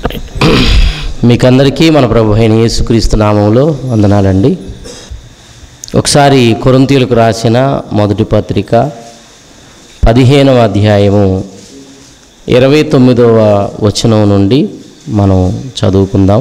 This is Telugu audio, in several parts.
మీకందరికీ మన ప్రభు అయిన యేసుక్రీస్తు నామంలో వందనాలండి ఒకసారి కొరింతీయులకు రాసిన మొదటి పత్రిక పదిహేనవ అధ్యాయము ఇరవై తొమ్మిదవ వచనం నుండి మనం చదువుకుందాం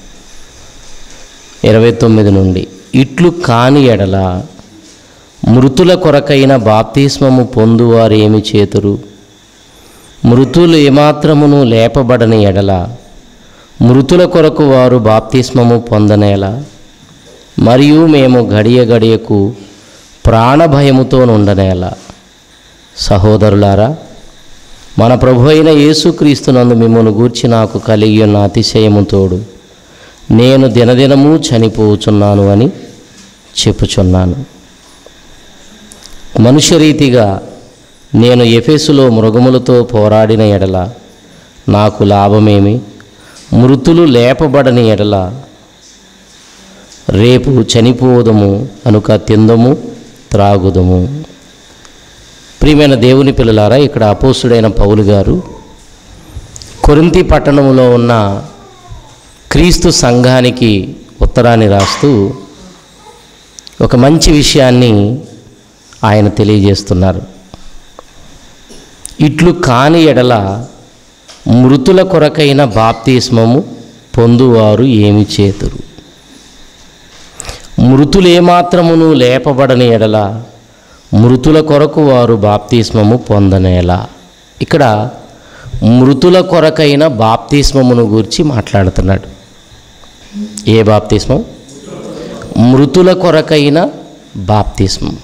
ఇరవై తొమ్మిది నుండి ఇట్లు కాని ఎడల మృతుల కొరకైన బాప్తిస్మము పొందువారు ఏమి చేతురు మృతులు ఏమాత్రమును లేపబడని ఎడల మృతుల కొరకు వారు బాప్తిస్మము పొందనేలా మరియు మేము గడియ గడియకు ప్రాణభయముతో నుండనేలా సహోదరులారా మన ప్రభు అయిన యేసుక్రీస్తునందు మిమ్మల్ని గూర్చి నాకు కలిగి ఉన్న అతిశయము తోడు నేను దినదినము చనిపోచున్నాను అని చెప్పుచున్నాను మనుష్యరీతిగా నేను ఎఫెసులో మృగములతో పోరాడిన ఎడల నాకు లాభమేమి మృతులు లేపబడని ఎడల రేపు చనిపోదము కనుక తిందము త్రాగుదము ప్రియమైన దేవుని పిల్లలారా ఇక్కడ అపోసుడైన పౌలు గారు కొరింతి పట్టణంలో ఉన్న క్రీస్తు సంఘానికి ఉత్తరాన్ని రాస్తూ ఒక మంచి విషయాన్ని ఆయన తెలియజేస్తున్నారు ఇట్లు కాని ఎడల మృతుల కొరకైన బాప్తిస్మము పొందువారు ఏమి చేతురు మృతులేమాత్రమును లేపబడని ఎడల మృతుల కొరకు వారు బాప్తిస్మము పొందనేలా ఇక్కడ మృతుల కొరకైన బాప్తిస్మమును గురించి మాట్లాడుతున్నాడు ఏ బాప్తిస్మం మృతుల కొరకైన బాప్తిస్మం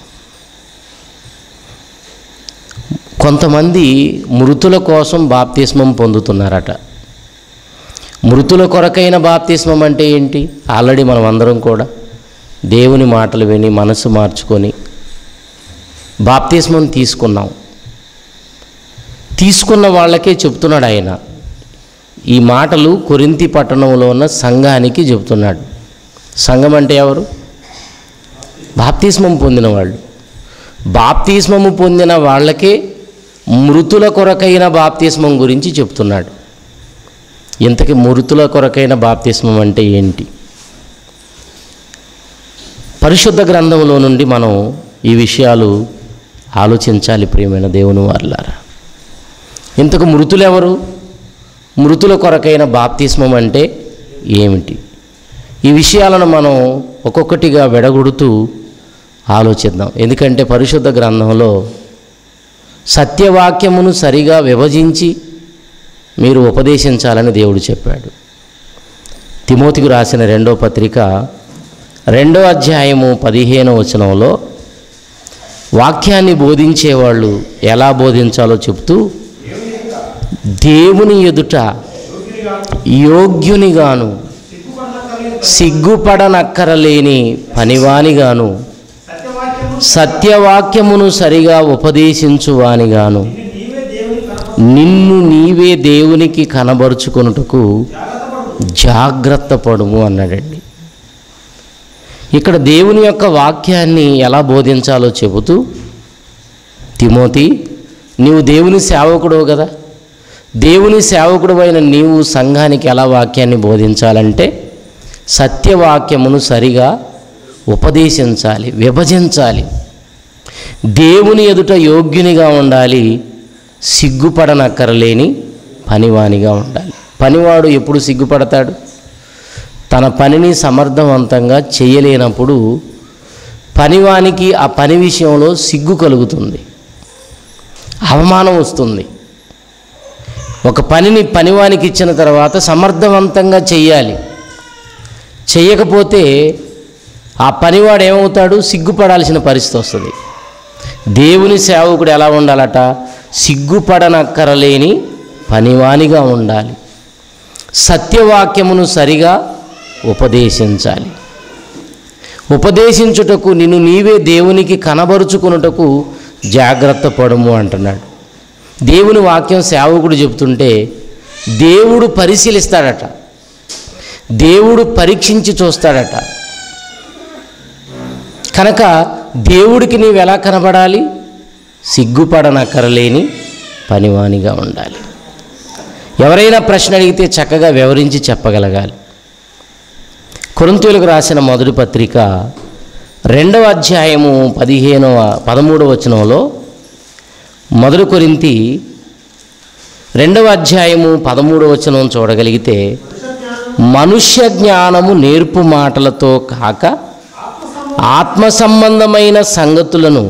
కొంతమంది మృతుల కోసం బాప్తిస్మం పొందుతున్నారట మృతుల కొరకైన బాప్తిస్మం అంటే ఏంటి ఆల్రెడీ మనం అందరం కూడా దేవుని మాటలు విని మనసు మార్చుకొని బాప్తిస్మం తీసుకున్నాం తీసుకున్న వాళ్ళకే చెప్తున్నాడు ఆయన ఈ మాటలు కొరింతి పట్టణంలో ఉన్న సంఘానికి చెబుతున్నాడు సంఘం అంటే ఎవరు బాప్తిస్మం పొందిన వాళ్ళు బాప్తిస్మము పొందిన వాళ్ళకే మృతుల కొరకైన బాప్తిస్మం గురించి చెప్తున్నాడు ఇంతకీ మృతుల కొరకైన బాప్తిస్మం అంటే ఏంటి పరిశుద్ధ గ్రంథంలో నుండి మనం ఈ విషయాలు ఆలోచించాలి ప్రియమైన దేవుని వారులారా ఇంతకు మృతులు ఎవరు మృతుల కొరకైన బాప్తిస్మం అంటే ఏమిటి ఈ విషయాలను మనం ఒక్కొక్కటిగా వెడగొడుతూ ఆలోచిద్దాం ఎందుకంటే పరిశుద్ధ గ్రంథంలో సత్యవాక్యమును సరిగా విభజించి మీరు ఉపదేశించాలని దేవుడు చెప్పాడు తిమోతికి రాసిన రెండో పత్రిక రెండో అధ్యాయము పదిహేను వచనంలో వాక్యాన్ని బోధించేవాళ్ళు ఎలా బోధించాలో చెప్తూ దేవుని ఎదుట యోగ్యునిగాను సిగ్గుపడనక్కరలేని పనివానిగాను సత్యవాక్యమును సరిగా ఉపదేశించువానిగాను నిన్ను నీవే దేవునికి కనబరుచుకొనుటకు జాగ్రత్త పడుము అన్నాడండి ఇక్కడ దేవుని యొక్క వాక్యాన్ని ఎలా బోధించాలో చెబుతూ తిమోతి నీవు దేవుని సేవకుడు కదా దేవుని సేవకుడు అయిన నీవు సంఘానికి ఎలా వాక్యాన్ని బోధించాలంటే సత్యవాక్యమును సరిగా ఉపదేశించాలి విభజించాలి దేవుని ఎదుట యోగ్యునిగా ఉండాలి సిగ్గుపడనక్కరలేని పనివానిగా ఉండాలి పనివాడు ఎప్పుడు సిగ్గుపడతాడు తన పనిని సమర్థవంతంగా చేయలేనప్పుడు పనివానికి ఆ పని విషయంలో సిగ్గు కలుగుతుంది అవమానం వస్తుంది ఒక పనిని పనివానికి ఇచ్చిన తర్వాత సమర్థవంతంగా చెయ్యాలి చేయకపోతే ఆ పనివాడు ఏమవుతాడు సిగ్గుపడాల్సిన పరిస్థితి వస్తుంది దేవుని సేవకుడు ఎలా ఉండాలట సిగ్గుపడనక్కరలేని పనివానిగా ఉండాలి సత్యవాక్యమును సరిగా ఉపదేశించాలి ఉపదేశించుటకు నిన్ను నీవే దేవునికి కనబరుచుకున్నటకు జాగ్రత్త పడము అంటున్నాడు దేవుని వాక్యం సేవకుడు చెబుతుంటే దేవుడు పరిశీలిస్తాడట దేవుడు పరీక్షించి చూస్తాడట కనుక దేవుడికి నీవు ఎలా కనబడాలి సిగ్గుపడనక్కరలేని పనివానిగా ఉండాలి ఎవరైనా ప్రశ్న అడిగితే చక్కగా వివరించి చెప్పగలగాలి కొరింతీయులకు రాసిన మొదటి పత్రిక రెండవ అధ్యాయము పదిహేనవ పదమూడవ వచనంలో మొదటి కొరింతి రెండవ అధ్యాయము పదమూడవ వచనం చూడగలిగితే మనుష్య జ్ఞానము నేర్పు మాటలతో కాక ఆత్మ సంబంధమైన సంగతులను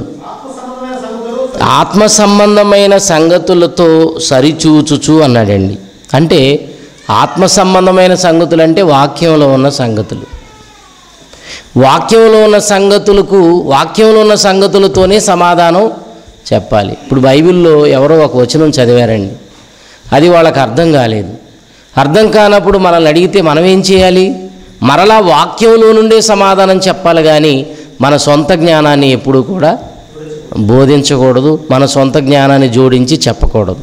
ఆత్మ సంబంధమైన సంగతులతో సరిచూచుచు అన్నాడండి అంటే ఆత్మ సంబంధమైన సంగతులు అంటే వాక్యంలో ఉన్న సంగతులు వాక్యంలో ఉన్న సంగతులకు వాక్యంలో ఉన్న సంగతులతోనే సమాధానం చెప్పాలి ఇప్పుడు బైబిల్లో ఎవరో ఒక వచనం చదివారండి అది వాళ్ళకి అర్థం కాలేదు అర్థం కానప్పుడు మనల్ని అడిగితే మనం ఏం చేయాలి మరలా వాక్యంలో నుండే సమాధానం చెప్పాలి కానీ మన సొంత జ్ఞానాన్ని ఎప్పుడూ కూడా బోధించకూడదు మన సొంత జ్ఞానాన్ని జోడించి చెప్పకూడదు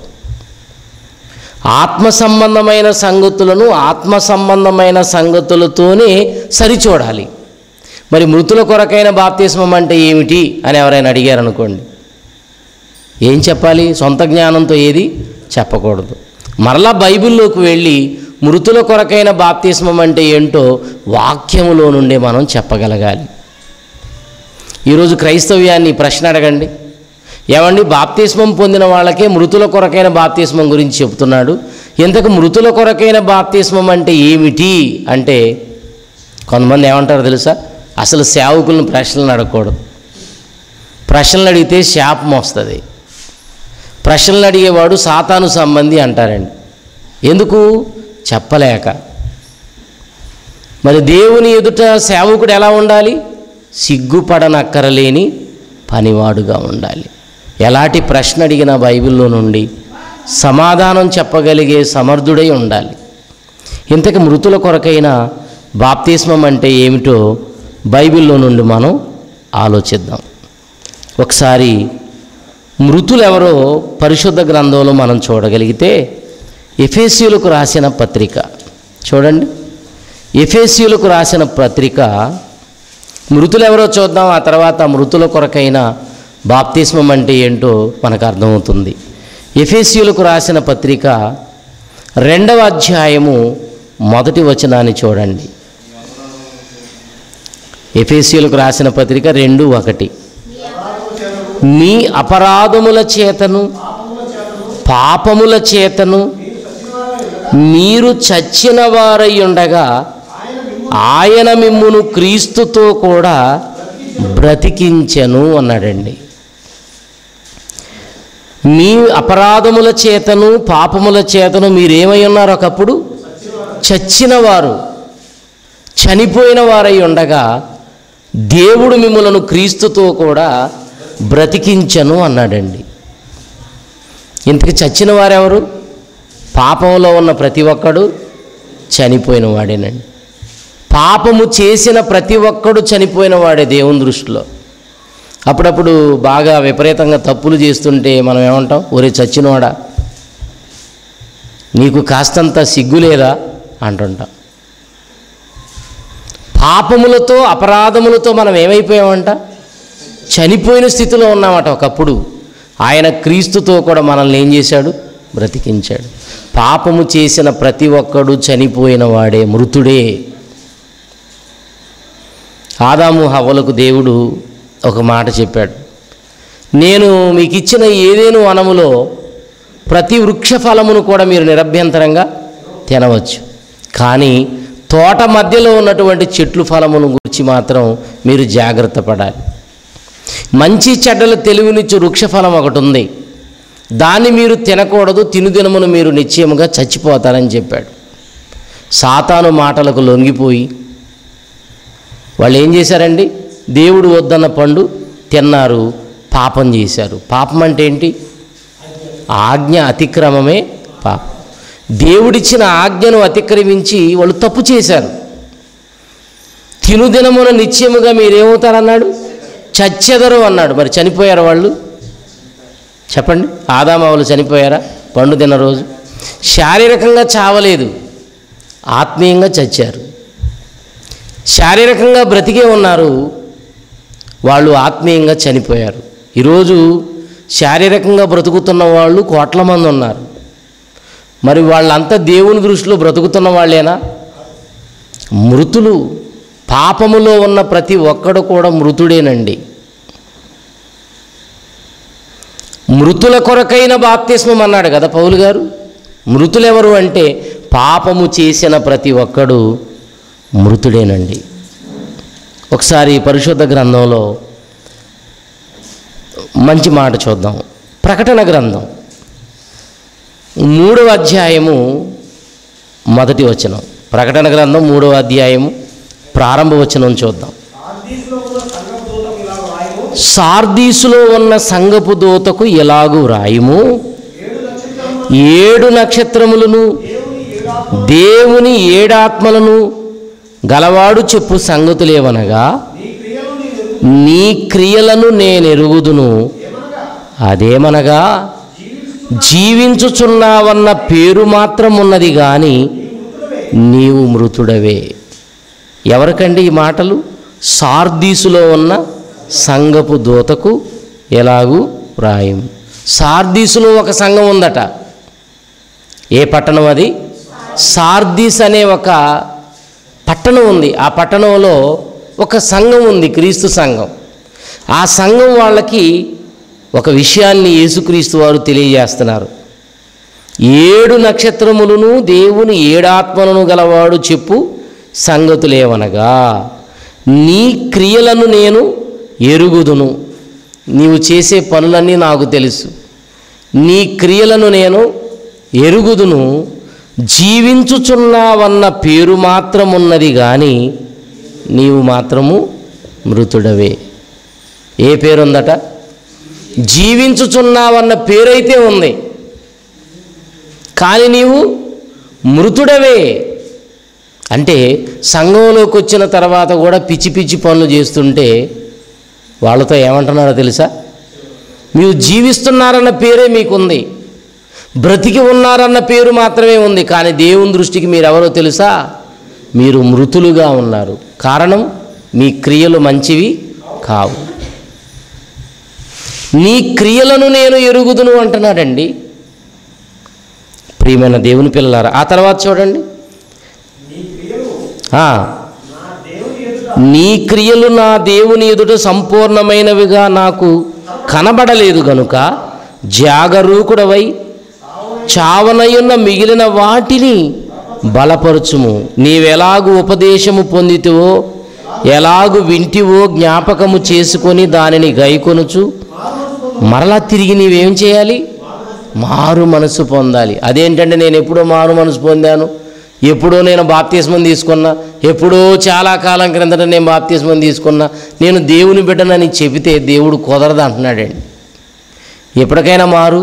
ఆత్మ సంబంధమైన సంగతులను ఆత్మ సంబంధమైన సంగతులతోనే సరిచూడాలి మరి మృతుల కొరకైన బాప్తిస్మం అంటే ఏమిటి అని ఎవరైనా అడిగారు అనుకోండి ఏం చెప్పాలి సొంత జ్ఞానంతో ఏది చెప్పకూడదు మరలా బైబిల్లోకి వెళ్ళి మృతుల కొరకైన బాప్తిస్మం అంటే ఏంటో వాక్యములో నుండే మనం చెప్పగలగాలి ఈరోజు క్రైస్తవ్యాన్ని ఈ ప్రశ్న అడగండి ఏమండి బాప్తిస్మం పొందిన వాళ్ళకే మృతుల కొరకైన బాప్తిస్మం గురించి చెప్తున్నాడు ఇంతకు మృతుల కొరకైన బాప్తిస్మం అంటే ఏమిటి అంటే కొంతమంది ఏమంటారు తెలుసా అసలు సేవకులను ప్రశ్నలు అడగకూడదు ప్రశ్నలు అడిగితే శాపం వస్తుంది ప్రశ్నలు అడిగేవాడు సాతాను సంబంధి అంటారండి ఎందుకు చెప్పలేక మరి దేవుని ఎదుట సేవకుడు ఎలా ఉండాలి సిగ్గుపడనక్కరలేని పనివాడుగా ఉండాలి ఎలాంటి ప్రశ్న అడిగిన బైబిల్లో నుండి సమాధానం చెప్పగలిగే సమర్థుడై ఉండాలి ఇంతకు మృతుల కొరకైన బాప్తిస్మం అంటే ఏమిటో బైబిల్లో నుండి మనం ఆలోచిద్దాం ఒకసారి మృతులెవరో పరిశుద్ధ గ్రంథంలో మనం చూడగలిగితే ఎఫేసీయులకు రాసిన పత్రిక చూడండి ఎఫేసీయులకు రాసిన పత్రిక మృతులెవరో చూద్దాం ఆ తర్వాత మృతుల కొరకైన బాప్తిస్మం అంటే ఏంటో మనకు అర్థమవుతుంది ఎఫేసీయులకు రాసిన పత్రిక రెండవ అధ్యాయము మొదటి వచనాన్ని చూడండి ఎఫేసీయులకు రాసిన పత్రిక రెండు ఒకటి మీ అపరాధముల చేతను పాపముల చేతను మీరు చచ్చిన వారై ఉండగా ఆయన మిమ్మును క్రీస్తుతో కూడా బ్రతికించెను అన్నాడండి మీ అపరాధముల చేతను పాపముల చేతను మీరేమై ఉన్నారు ఒకప్పుడు చచ్చిన వారు చనిపోయిన వారై ఉండగా దేవుడు మిమ్మలను క్రీస్తుతో కూడా బ్రతికించను అన్నాడండి ఇంతకు చచ్చిన వారెవరు పాపంలో ఉన్న ప్రతి ఒక్కడు చనిపోయిన వాడేనండి పాపము చేసిన ప్రతి ఒక్కడు చనిపోయిన వాడే దేవుని దృష్టిలో అప్పుడప్పుడు బాగా విపరీతంగా తప్పులు చేస్తుంటే మనం ఏమంటాం ఒరే చచ్చినవాడా నీకు కాస్తంత సిగ్గు లేదా అంటుంటాం పాపములతో అపరాధములతో మనం ఏమైపోయామంట చనిపోయిన స్థితిలో ఉన్నామట ఒకప్పుడు ఆయన క్రీస్తుతో కూడా మనల్ని ఏం చేశాడు బ్రతికించాడు పాపము చేసిన ప్రతి ఒక్కడు చనిపోయిన వాడే మృతుడే ఆదాము హవ్వలకు దేవుడు ఒక మాట చెప్పాడు నేను మీకు ఇచ్చిన ఏదేను వనములో ప్రతి వృక్ష ఫలమును కూడా మీరు నిరభ్యంతరంగా తినవచ్చు కానీ తోట మధ్యలో ఉన్నటువంటి చెట్లు ఫలమును గురించి మాత్రం మీరు జాగ్రత్త పడాలి మంచి చెడ్డల తెలివినిచ్చు వృక్షఫలం ఒకటి ఉంది దాన్ని మీరు తినకూడదు తినుదినమును మీరు నిశ్చయముగా చచ్చిపోతారని చెప్పాడు సాతాను మాటలకు లొంగిపోయి వాళ్ళు ఏం చేశారండి దేవుడు వద్దన్న పండు తిన్నారు పాపం చేశారు పాపం అంటే ఏంటి ఆజ్ఞ అతిక్రమమే పాపం దేవుడిచ్చిన ఆజ్ఞను అతిక్రమించి వాళ్ళు తప్పు చేశారు తినుదినమున నిశ్చయముగా మీరేమవుతారన్నాడు చచ్చెదరు అన్నాడు మరి చనిపోయారు వాళ్ళు చెప్పండి ఆదామావులు చనిపోయారా పండు తిన్న రోజు శారీరకంగా చావలేదు ఆత్మీయంగా చచ్చారు శారీరకంగా బ్రతికే ఉన్నారు వాళ్ళు ఆత్మీయంగా చనిపోయారు ఈరోజు శారీరకంగా బ్రతుకుతున్న వాళ్ళు కోట్ల మంది ఉన్నారు మరి వాళ్ళంతా దేవుని దృష్టిలో బ్రతుకుతున్న వాళ్ళేనా మృతులు పాపములో ఉన్న ప్రతి ఒక్కడు కూడా మృతుడేనండి మృతుల కొరకైన బాప్తిస్మం అన్నాడు కదా పౌలు గారు మృతులెవరు అంటే పాపము చేసిన ప్రతి ఒక్కడు మృతుడేనండి ఒకసారి పరిశుద్ధ గ్రంథంలో మంచి మాట చూద్దాం ప్రకటన గ్రంథం మూడవ అధ్యాయము మొదటి వచనం ప్రకటన గ్రంథం మూడవ అధ్యాయము ప్రారంభ వచనం చూద్దాం సార్దీసులో ఉన్న సంగపు దూతకు ఇలాగ సార్దీసులో రాయము ఉన్న సంగపు దూతకు ఎలాగు వ్రాయుము ఏడు ఏడు నక్షత్రములు నక్షత్రములను దేవుని ఏడాత్మలను గలవాడు చెప్పు సంగతులేవనగా నీ క్రియలు నీ క్రియలను నేను నేను ఎరుగుదును అదేమనగా జీవించుచున్నావన్న పేరు మాత్రం ఉన్నది కానీ నీవు మృతుడవే ఎవరికండి ఈ మాటలు సార్దీసులో ఉన్న సంఘపు దూతకు ఎలాగూ రాయం సార్దీసులో ఒక సంఘం ఉందట ఏ పట్టణం అది సార్దీస్ అనే ఒక పట్టణం ఉంది ఆ పట్టణంలో ఒక సంఘం ఉంది క్రీస్తు సంఘం ఆ సంఘం వాళ్ళకి ఒక విషయాన్ని యేసుక్రీస్తు వారు తెలియజేస్తున్నారు ఏడు నక్షత్రములను దేవుని ఏడాత్మలను గలవాడు చెప్పు సంగతులేవనగా నీ క్రియలను నేను ఎరుగుదును నీవు చేసే పనులన్నీ నాకు తెలుసు నీ క్రియలను నేను ఎరుగుదును జీవించుచున్నావన్న పేరు మాత్రం ఉన్నది కానీ నీవు మాత్రము మృతుడవే ఏ పేరుందట జీవించుచున్నావన్న పేరైతే ఉంది కానీ నీవు మృతుడవే అంటే సంఘంలోకి వచ్చిన తర్వాత కూడా పిచ్చి పిచ్చి పనులు చేస్తుంటే వాళ్ళతో ఏమంటున్నారో తెలుసా మీరు జీవిస్తున్నారన్న పేరే మీకుంది బ్రతికి ఉన్నారన్న పేరు మాత్రమే ఉంది కానీ దేవుని దృష్టికి మీరెవరో తెలుసా మీరు మృతులుగా ఉన్నారు కారణం మీ క్రియలు మంచివి కావు నీ క్రియలను నేను ఎరుగుదును అంటున్నాడండి ప్రియమైన దేవుని పిల్లలారా ఆ తర్వాత చూడండి నీ క్రియలు ఆ, నా దేవుని ఎదుట నీ క్రియలు నా దేవుని ఎదుట సంపూర్ణమైనవిగా నాకు కనబడలేదు గనుక జాగరూకుడవై చావనయున్న మిగిలిన వాటిని బలపరచుము నీవెలాగు ఉపదేశము పొందితివో ఎలాగు వింటివో జ్ఞాపకము చేసుకొని దానిని గైకొనుచు మరలా తిరిగి నీవేం చేయాలి మారు మనసు పొందాలి అదేంటంటే నేను ఎప్పుడో మారు మనసు పొందాను ఎప్పుడో నేను బాప్తిస్మం తీసుకున్నా ఎప్పుడో చాలా కాలం క్రిందట నేను బాప్తిస్మం తీసుకున్నా నేను దేవుని బిడ్డనని చెబితే దేవుడు కుదరదు అంటున్నాడండి ఎప్పటికైనా మారు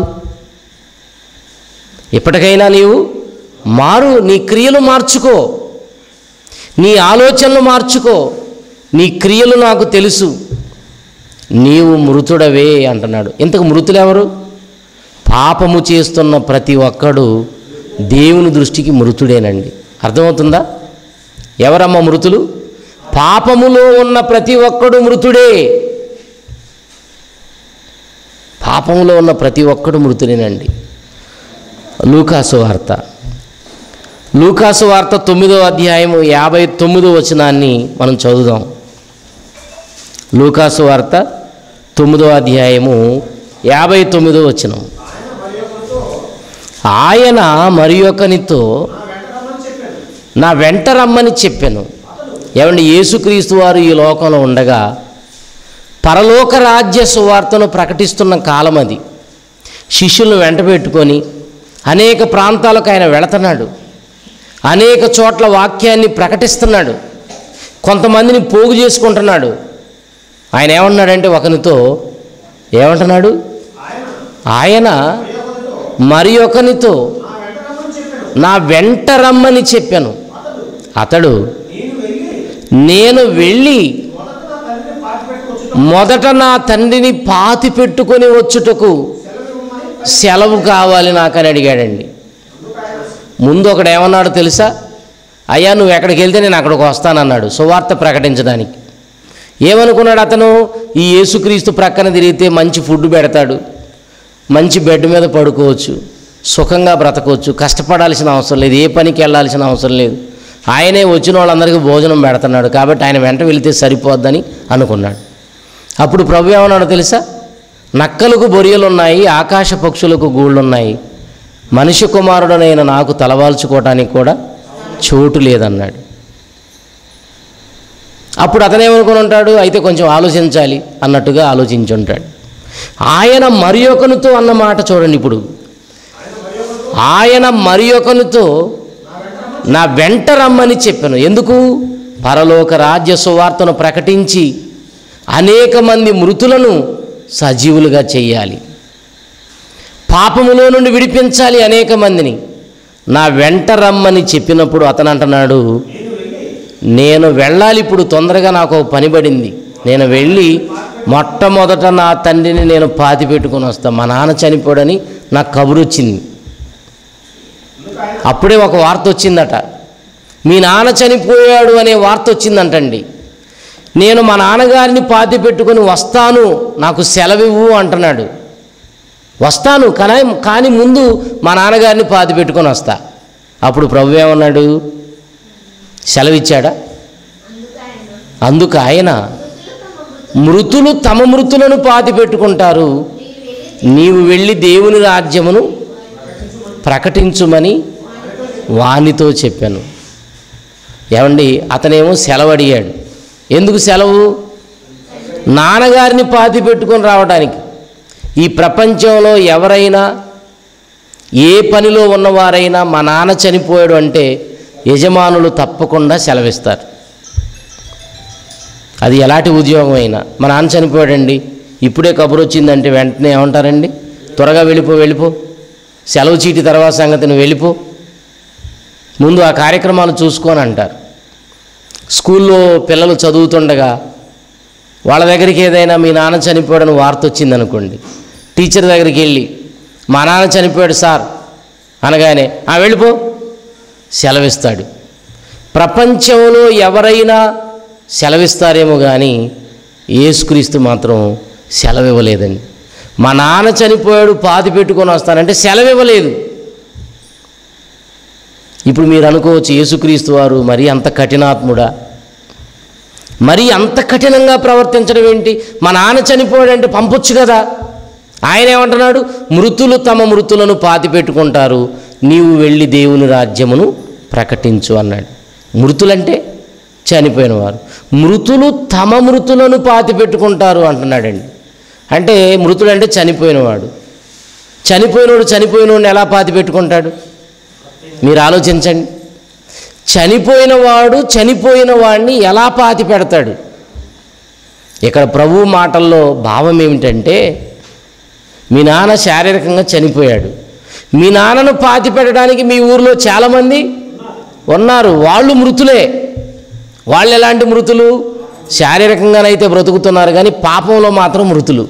ఎప్పటికైనా నీవు మారు నీ క్రియలు మార్చుకో నీ ఆలోచనలు మార్చుకో నీ క్రియలు నాకు తెలుసు నీవు మృతుడవే అంటున్నాడు ఇంతకు మృతులు ఎవరు పాపము చేస్తున్న ప్రతి ఒక్కడు దేవుని దృష్టికి మృతుడేనండి అర్థమవుతుందా ఎవరమ్మ మృతులు పాపములో ఉన్న ప్రతి ఒక్కడు మృతుడే పాపములో ఉన్న ప్రతి ఒక్కడు మృతుడేనండి లూకాసు వార్త లూకాసు వార్త తొమ్మిదో అధ్యాయము యాభై తొమ్మిదో వచనాన్ని మనం చదువుదాం లూకాసు వార్త తొమ్మిదో అధ్యాయము యాభై తొమ్మిదో వచనం ఆయన మరి ఒకనితో నా వెంట రమ్మని చెప్పాను ఏమండి యేసుక్రీస్తు వారు ఈ లోకంలో ఉండగా పరలోక రాజ్య సువార్తను ప్రకటిస్తున్న కాలం అది శిష్యులను వెంట పెట్టుకొని అనేక ప్రాంతాలకు ఆయన వెళుతున్నాడు అనేక చోట్ల వాక్యాన్ని ప్రకటిస్తున్నాడు కొంతమందిని పోగు చేసుకుంటున్నాడు ఆయన ఏమన్నాడంటే ఒకనితో ఏమంటున్నాడు ఆయన మరి ఒకనితో నా వెంట రమ్మని చెప్పాను అతడు నేను వెళ్ళి మొదట నా తండ్రిని పాతి పెట్టుకొని వచ్చుటకు సెలవు కావాలి నాకని అడిగాడండి ముందు ఒకడు ఏమన్నాడు తెలుసా అయ్యా నువ్వు ఎక్కడికి వెళ్తే నేను అక్కడికి వస్తానన్నాడు సువార్త ప్రకటించడానికి ఏమనుకున్నాడు అతను ఈ యేసుక్రీస్తు ప్రక్కన తిరిగితే మంచి ఫుడ్ పెడతాడు మంచి బెడ్ మీద పడుకోవచ్చు సుఖంగా బ్రతకవచ్చు కష్టపడాల్సిన అవసరం లేదు ఏ పనికి వెళ్ళాల్సిన అవసరం లేదు ఆయనే వచ్చిన వాళ్ళందరికీ భోజనం పెడుతున్నాడు కాబట్టి ఆయన వెంట వెళితే సరిపోద్దని అనుకున్నాడు అప్పుడు ప్రభు ఏమన్నాడో తెలుసా నక్కలకు బొరియలు ఉన్నాయి ఆకాశ పక్షులకు గూళ్ళున్నాయి మనిషి కుమారుడనైన నాకు తలవాల్చుకోవటానికి కూడా చోటు లేదన్నాడు అప్పుడు అతనేమనుకుని ఉంటాడు అయితే కొంచెం ఆలోచించాలి అన్నట్టుగా ఆలోచించి ఉంటాడు ఆయన మరి ఒకనితో అన్న మాట చూడండి ఇప్పుడు ఆయన మరి ఒకనితో నా వెంట రమ్మని చెప్పాను ఎందుకు పరలోక రాజ్య సువార్తను ప్రకటించి అనేక మంది మృతులను సజీవులుగా చేయాలి పాపములో నుండి విడిపించాలి అనేక మందిని నా వెంట రమ్మని చెప్పినప్పుడు అతను అంటున్నాడు నేను వెళ్ళాలి ఇప్పుడు తొందరగా నాకు ఒక పని పడింది నేను వెళ్ళి మొట్టమొదట నా తండ్రిని నేను పాతి పెట్టుకొని వస్తాను మా నాన్న చనిపోడని నాకు కబురు వచ్చింది అప్పుడే ఒక వార్త వచ్చిందట మీ నాన్న చనిపోయాడు అనే వార్త వచ్చిందంటండి నేను మా నాన్నగారిని పాతి పెట్టుకొని వస్తాను నాకు సెలవివ్వు అంటున్నాడు వస్తాను కానీ కానీ ముందు మా నాన్నగారిని పాతి పెట్టుకొని వస్తా అప్పుడు ప్రభు ఏమన్నాడు సెలవిచ్చాడా అందుకు ఆయన మృతులు తమ మృతులను పాతి పెట్టుకుంటారు నీవు వెళ్ళి దేవుని రాజ్యమును ప్రకటించుమని వానితో చెప్పాను ఏమండి అతనేమో సెలవు అడిగాడు ఎందుకు సెలవు నాన్నగారిని పాతి పెట్టుకొని రావడానికి ఈ ప్రపంచంలో ఎవరైనా ఏ పనిలో ఉన్నవారైనా మా నాన్న చనిపోయాడు అంటే యజమానులు తప్పకుండా సెలవిస్తారు అది ఎలాంటి ఉద్యోగం అయినా మా నాన్న చనిపోయాడండి ఇప్పుడే కబురు వచ్చిందంటే వెంటనే ఏమంటారండి త్వరగా వెళ్ళిపో వెళ్ళిపో సెలవు చీటి తర్వాత సంగతి నువ్వు వెళ్ళిపో ముందు ఆ కార్యక్రమాలు చూసుకొని అంటారు స్కూల్లో పిల్లలు చదువుతుండగా వాళ్ళ దగ్గరికి ఏదైనా మీ నాన్న చనిపోయాడని వార్త వచ్చిందనుకోండి టీచర్ దగ్గరికి వెళ్ళి మా నాన్న చనిపోయాడు సార్ అనగానే ఆ వెళ్ళిపో సెలవిస్తాడు ప్రపంచంలో ఎవరైనా సెలవిస్తారేమో కానీ యేసుక్రీస్తు మాత్రం సెలవు ఇవ్వలేదండి మా నాన్న చనిపోయాడు పాతి పెట్టుకొని వస్తానంటే సెలవు ఇవ్వలేదు ఇప్పుడు మీరు అనుకోవచ్చు యేసుక్రీస్తు వారు మరీ అంత కఠినాత్ముడా మరి అంత కఠినంగా ప్రవర్తించడం ఏంటి మా నాన్న చనిపోయాడంటే పంపొచ్చు కదా ఆయన ఏమంటున్నాడు మృతులు తమ మృతులను పాతి పెట్టుకుంటారు నీవు వెళ్ళి దేవుని రాజ్యమును ప్రకటించు అన్నాడు మృతులంటే చనిపోయిన వారు మృతులు తమ మృతులను పాతి పెట్టుకుంటారు అంటున్నాడండి అంటే మృతుడంటే చనిపోయినవాడు చనిపోయినోడు చనిపోయినోడిని ఎలా పాతి పెట్టుకుంటాడు మీరు ఆలోచించండి చనిపోయిన వాడు చనిపోయిన వాడిని ఎలా పాతి పెడతాడు ఇక్కడ ప్రభు మాటల్లో భావం ఏమిటంటే మీ నాన్న శారీరకంగా చనిపోయాడు మీ నాన్నను పాతి పెట్టడానికి మీ ఊర్లో చాలామంది ఉన్నారు వాళ్ళు మృతులే వాళ్ళు ఎలాంటి మృతులు శారీరకంగానైతే బ్రతుకుతున్నారు కానీ పాపంలో మాత్రం మృతులు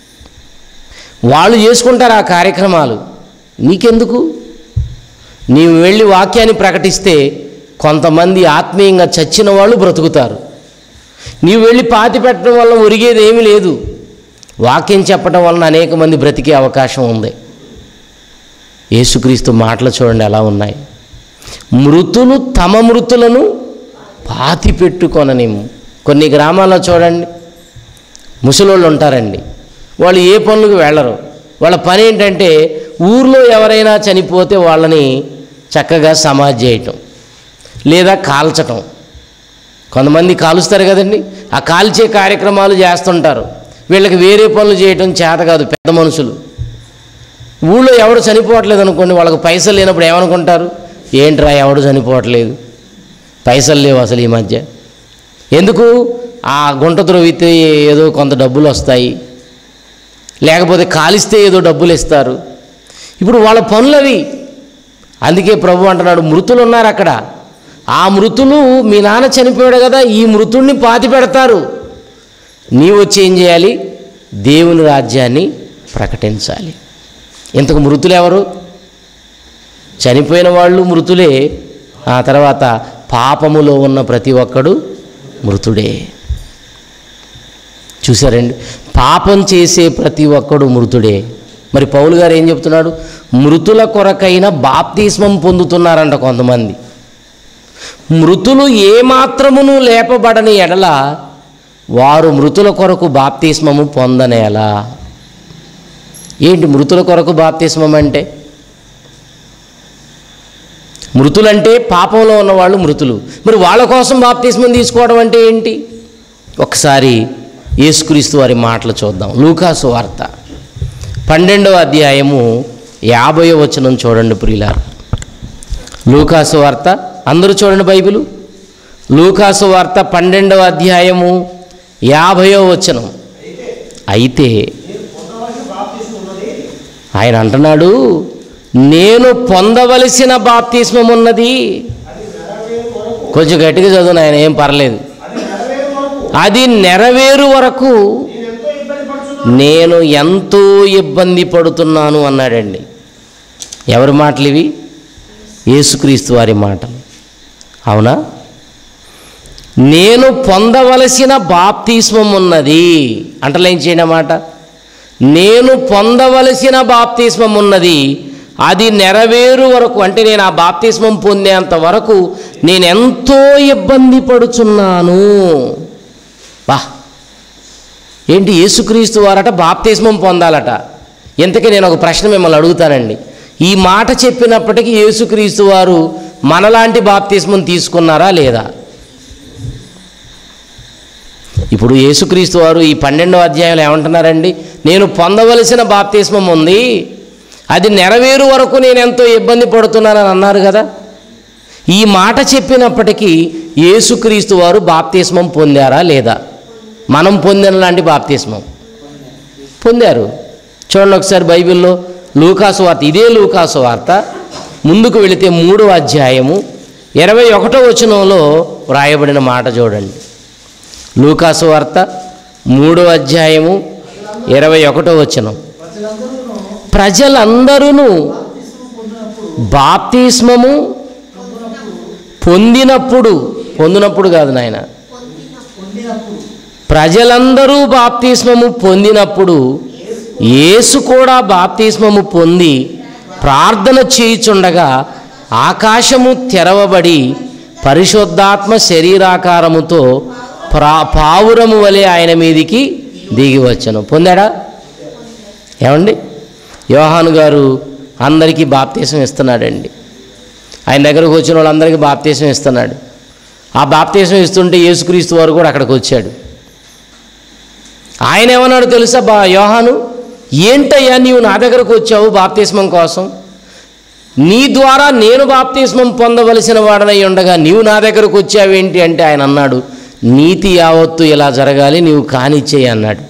వాళ్ళు చేసుకుంటారు ఆ కార్యక్రమాలు నీకెందుకు నీవు వెళ్ళి వాక్యాన్ని ప్రకటిస్తే కొంతమంది ఆత్మీయంగా చచ్చిన వాళ్ళు బ్రతుకుతారు నీవు వెళ్ళి పాతి పెట్టడం వల్ల ఒరిగేది ఏమీ లేదు వాక్యం చెప్పడం వలన అనేక మంది బ్రతికే అవకాశం ఉంది యేసుక్రీస్తు మాటలు చూడండి ఎలా ఉన్నాయి మృతులు తమ మృతులను పాతి పెట్టుకొననేము కొన్ని గ్రామాల్లో చూడండి ముసలోళ్ళు ఉంటారండి వాళ్ళు ఏ పనులకు వెళ్ళరు వాళ్ళ పని ఏంటంటే ఊర్లో ఎవరైనా చనిపోతే వాళ్ళని చక్కగా సమాధి చేయటం లేదా కాల్చటం కొంతమంది కాలుస్తారు కదండి ఆ కాల్చే కార్యక్రమాలు చేస్తుంటారు వీళ్ళకి వేరే పనులు చేయటం చేత కాదు పెద్ద మనుషులు ఊళ్ళో ఎవడు చనిపోవట్లేదు అనుకోండి వాళ్ళకి పైసలు లేనప్పుడు ఏమనుకుంటారు ఏంట్రా ఎవడు చనిపోవట్లేదు పైసలు లేవు అసలు ఈ మధ్య ఎందుకు ఆ గుంట త్రవ్వితే ఏదో కొంత డబ్బులు వస్తాయి లేకపోతే కాలిస్తే ఏదో డబ్బులు ఇస్తారు ఇప్పుడు వాళ్ళ పనులు అవి అందుకే ప్రభు అంటున్నాడు మృతులు ఉన్నారు అక్కడ ఆ మృతులు మీ నాన్న చనిపోయాడు కదా ఈ మృతుడిని పాతి పెడతారు నీవు వచ్చి ఏం చేయాలి దేవుని రాజ్యాన్ని ప్రకటించాలి ఇంతకు మృతులు ఎవరు చనిపోయిన వాళ్ళు మృతులే ఆ తర్వాత పాపములో ఉన్న ప్రతి ఒక్కడు మృతుడే చూసారండి పాపం చేసే ప్రతి ఒక్కడు మృతుడే మరి పౌలు గారు ఏం చెప్తున్నాడు మృతుల కొరకైన బాప్తిస్మం పొందుతున్నారంట కొంతమంది మృతులు ఏమాత్రమును లేపబడని ఎడల వారు మృతుల కొరకు బాప్తిస్మము పొందనేలా ఏంటి మృతుల కొరకు బాప్తిస్మం అంటే మృతులంటే పాపంలో ఉన్నవాళ్ళు మృతులు మరి వాళ్ళ కోసం బాప్తిస్మం తీసుకోవడం అంటే ఏంటి ఒకసారి యేసుక్రీస్తు వారి మాటలు చూద్దాం లూకాసు వార్త పన్నెండవ అధ్యాయము యాభై వచనం చూడండి ప్రియులారు లూకాసు వార్త అందరూ చూడండి బైబిలు లూకాసు వార్త పన్నెండవ అధ్యాయము యాభయో వచనం అయితే పొందవలసిన బాప్తిస్మం ఉన్నది ఆయన అంటున్నాడు నేను పొందవలసిన బాప్తిస్మం ఉన్నది అది నెరవేరు వరకు కొంచెం గట్టిగా చదువు ఆయన ఏం పర్లేదు అది నెరవేరు వరకు అది నెరవేరు వరకు నేను ఎంతో ఇబ్బంది పడుతున్నాను నేను ఎంతో ఇబ్బంది పడుతున్నాను అన్నాడండి ఎవరి మాటలు ఇవి యేసుక్రీస్తు వారి మాటలు అవునా నేను పొందవలసిన బాప్తిస్మం ఉన్నది అంటలేం చేయండి మాట నేను పొందవలసిన బాప్తిస్మం ఉన్నది అది నెరవేరు వరకు అంటే నేను ఆ బాప్తిస్మం పొందేంత వరకు నేను ఎంతో ఇబ్బంది పడుచున్నాను బా ఏంటి యేసుక్రీస్తు వారట బాప్తిస్మం పొందాలట ఇంతకీ నేను ఒక ప్రశ్న మిమ్మల్ని అడుగుతానండి ఈ మాట చెప్పినప్పటికీ యేసుక్రీస్తు వారు మనలాంటి బాప్తిస్మం తీసుకున్నారా లేదా ఇప్పుడు యేసుక్రీస్తు వారు ఈ పన్నెండవ అధ్యాయంలో ఏమంటున్నారండి నేను పొందవలసిన బాప్తిస్మం ఉంది అది నెరవేరు వరకు నేను ఎంతో ఇబ్బంది పడుతున్నానని అన్నారు కదా ఈ మాట చెప్పినప్పటికీ యేసుక్రీస్తు వారు బాప్తిస్మం పొందారా లేదా మనం పొందిన లాంటి బాప్తిస్మం పొందారు చూడండి ఒకసారి బైబిల్లో లూకాసు వార్త ఇదే లూకాసు వార్త ముందుకు వెళితే మూడవ అధ్యాయము ఇరవై ఒకటో వచనంలో వ్రాయబడిన మాట చూడండి లూకాసు వార్త మూడో అధ్యాయము ఇరవై ఒకటో వచనం ప్రజలందరూ బాప్తిస్మము పొందినప్పుడు పొందినప్పుడు కాదు నాయన ప్రజలందరూ బాప్తిస్మము పొందినప్పుడు యేసు కూడా బాప్తిస్మము పొంది ప్రార్థన చేయుచుండగా ఆకాశము తెరవబడి పరిశుద్ధాత్మ శరీరాకారముతో ప్రా పావురము వలె ఆయన మీదికి దిగి వచ్చను పొందాడా ఏమండి యోహాను గారు అందరికీ బాప్తీసం ఇస్తున్నాడండి ఆయన దగ్గరకు వచ్చిన వాళ్ళందరికీ బాప్తీసం ఇస్తున్నాడు ఆ బాప్తీసం ఇస్తుంటే యేసుక్రీస్తు వారు కూడా అక్కడికి వచ్చాడు ఆయన ఏమన్నాడు తెలుసా బా యోహాను ఏంటయ్యా నీవు నా దగ్గరకు వచ్చావు బాప్తిస్మం కోసం నీ ద్వారా నేను బాప్తిస్మం పొందవలసిన వాడనై ఉండగా నీవు నా దగ్గరకు వచ్చావేంటి అంటే ఆయన అన్నాడు నీతి యావత్తు ఇలా జరగాలి నీవు కానిచ్చేయి అన్నాడు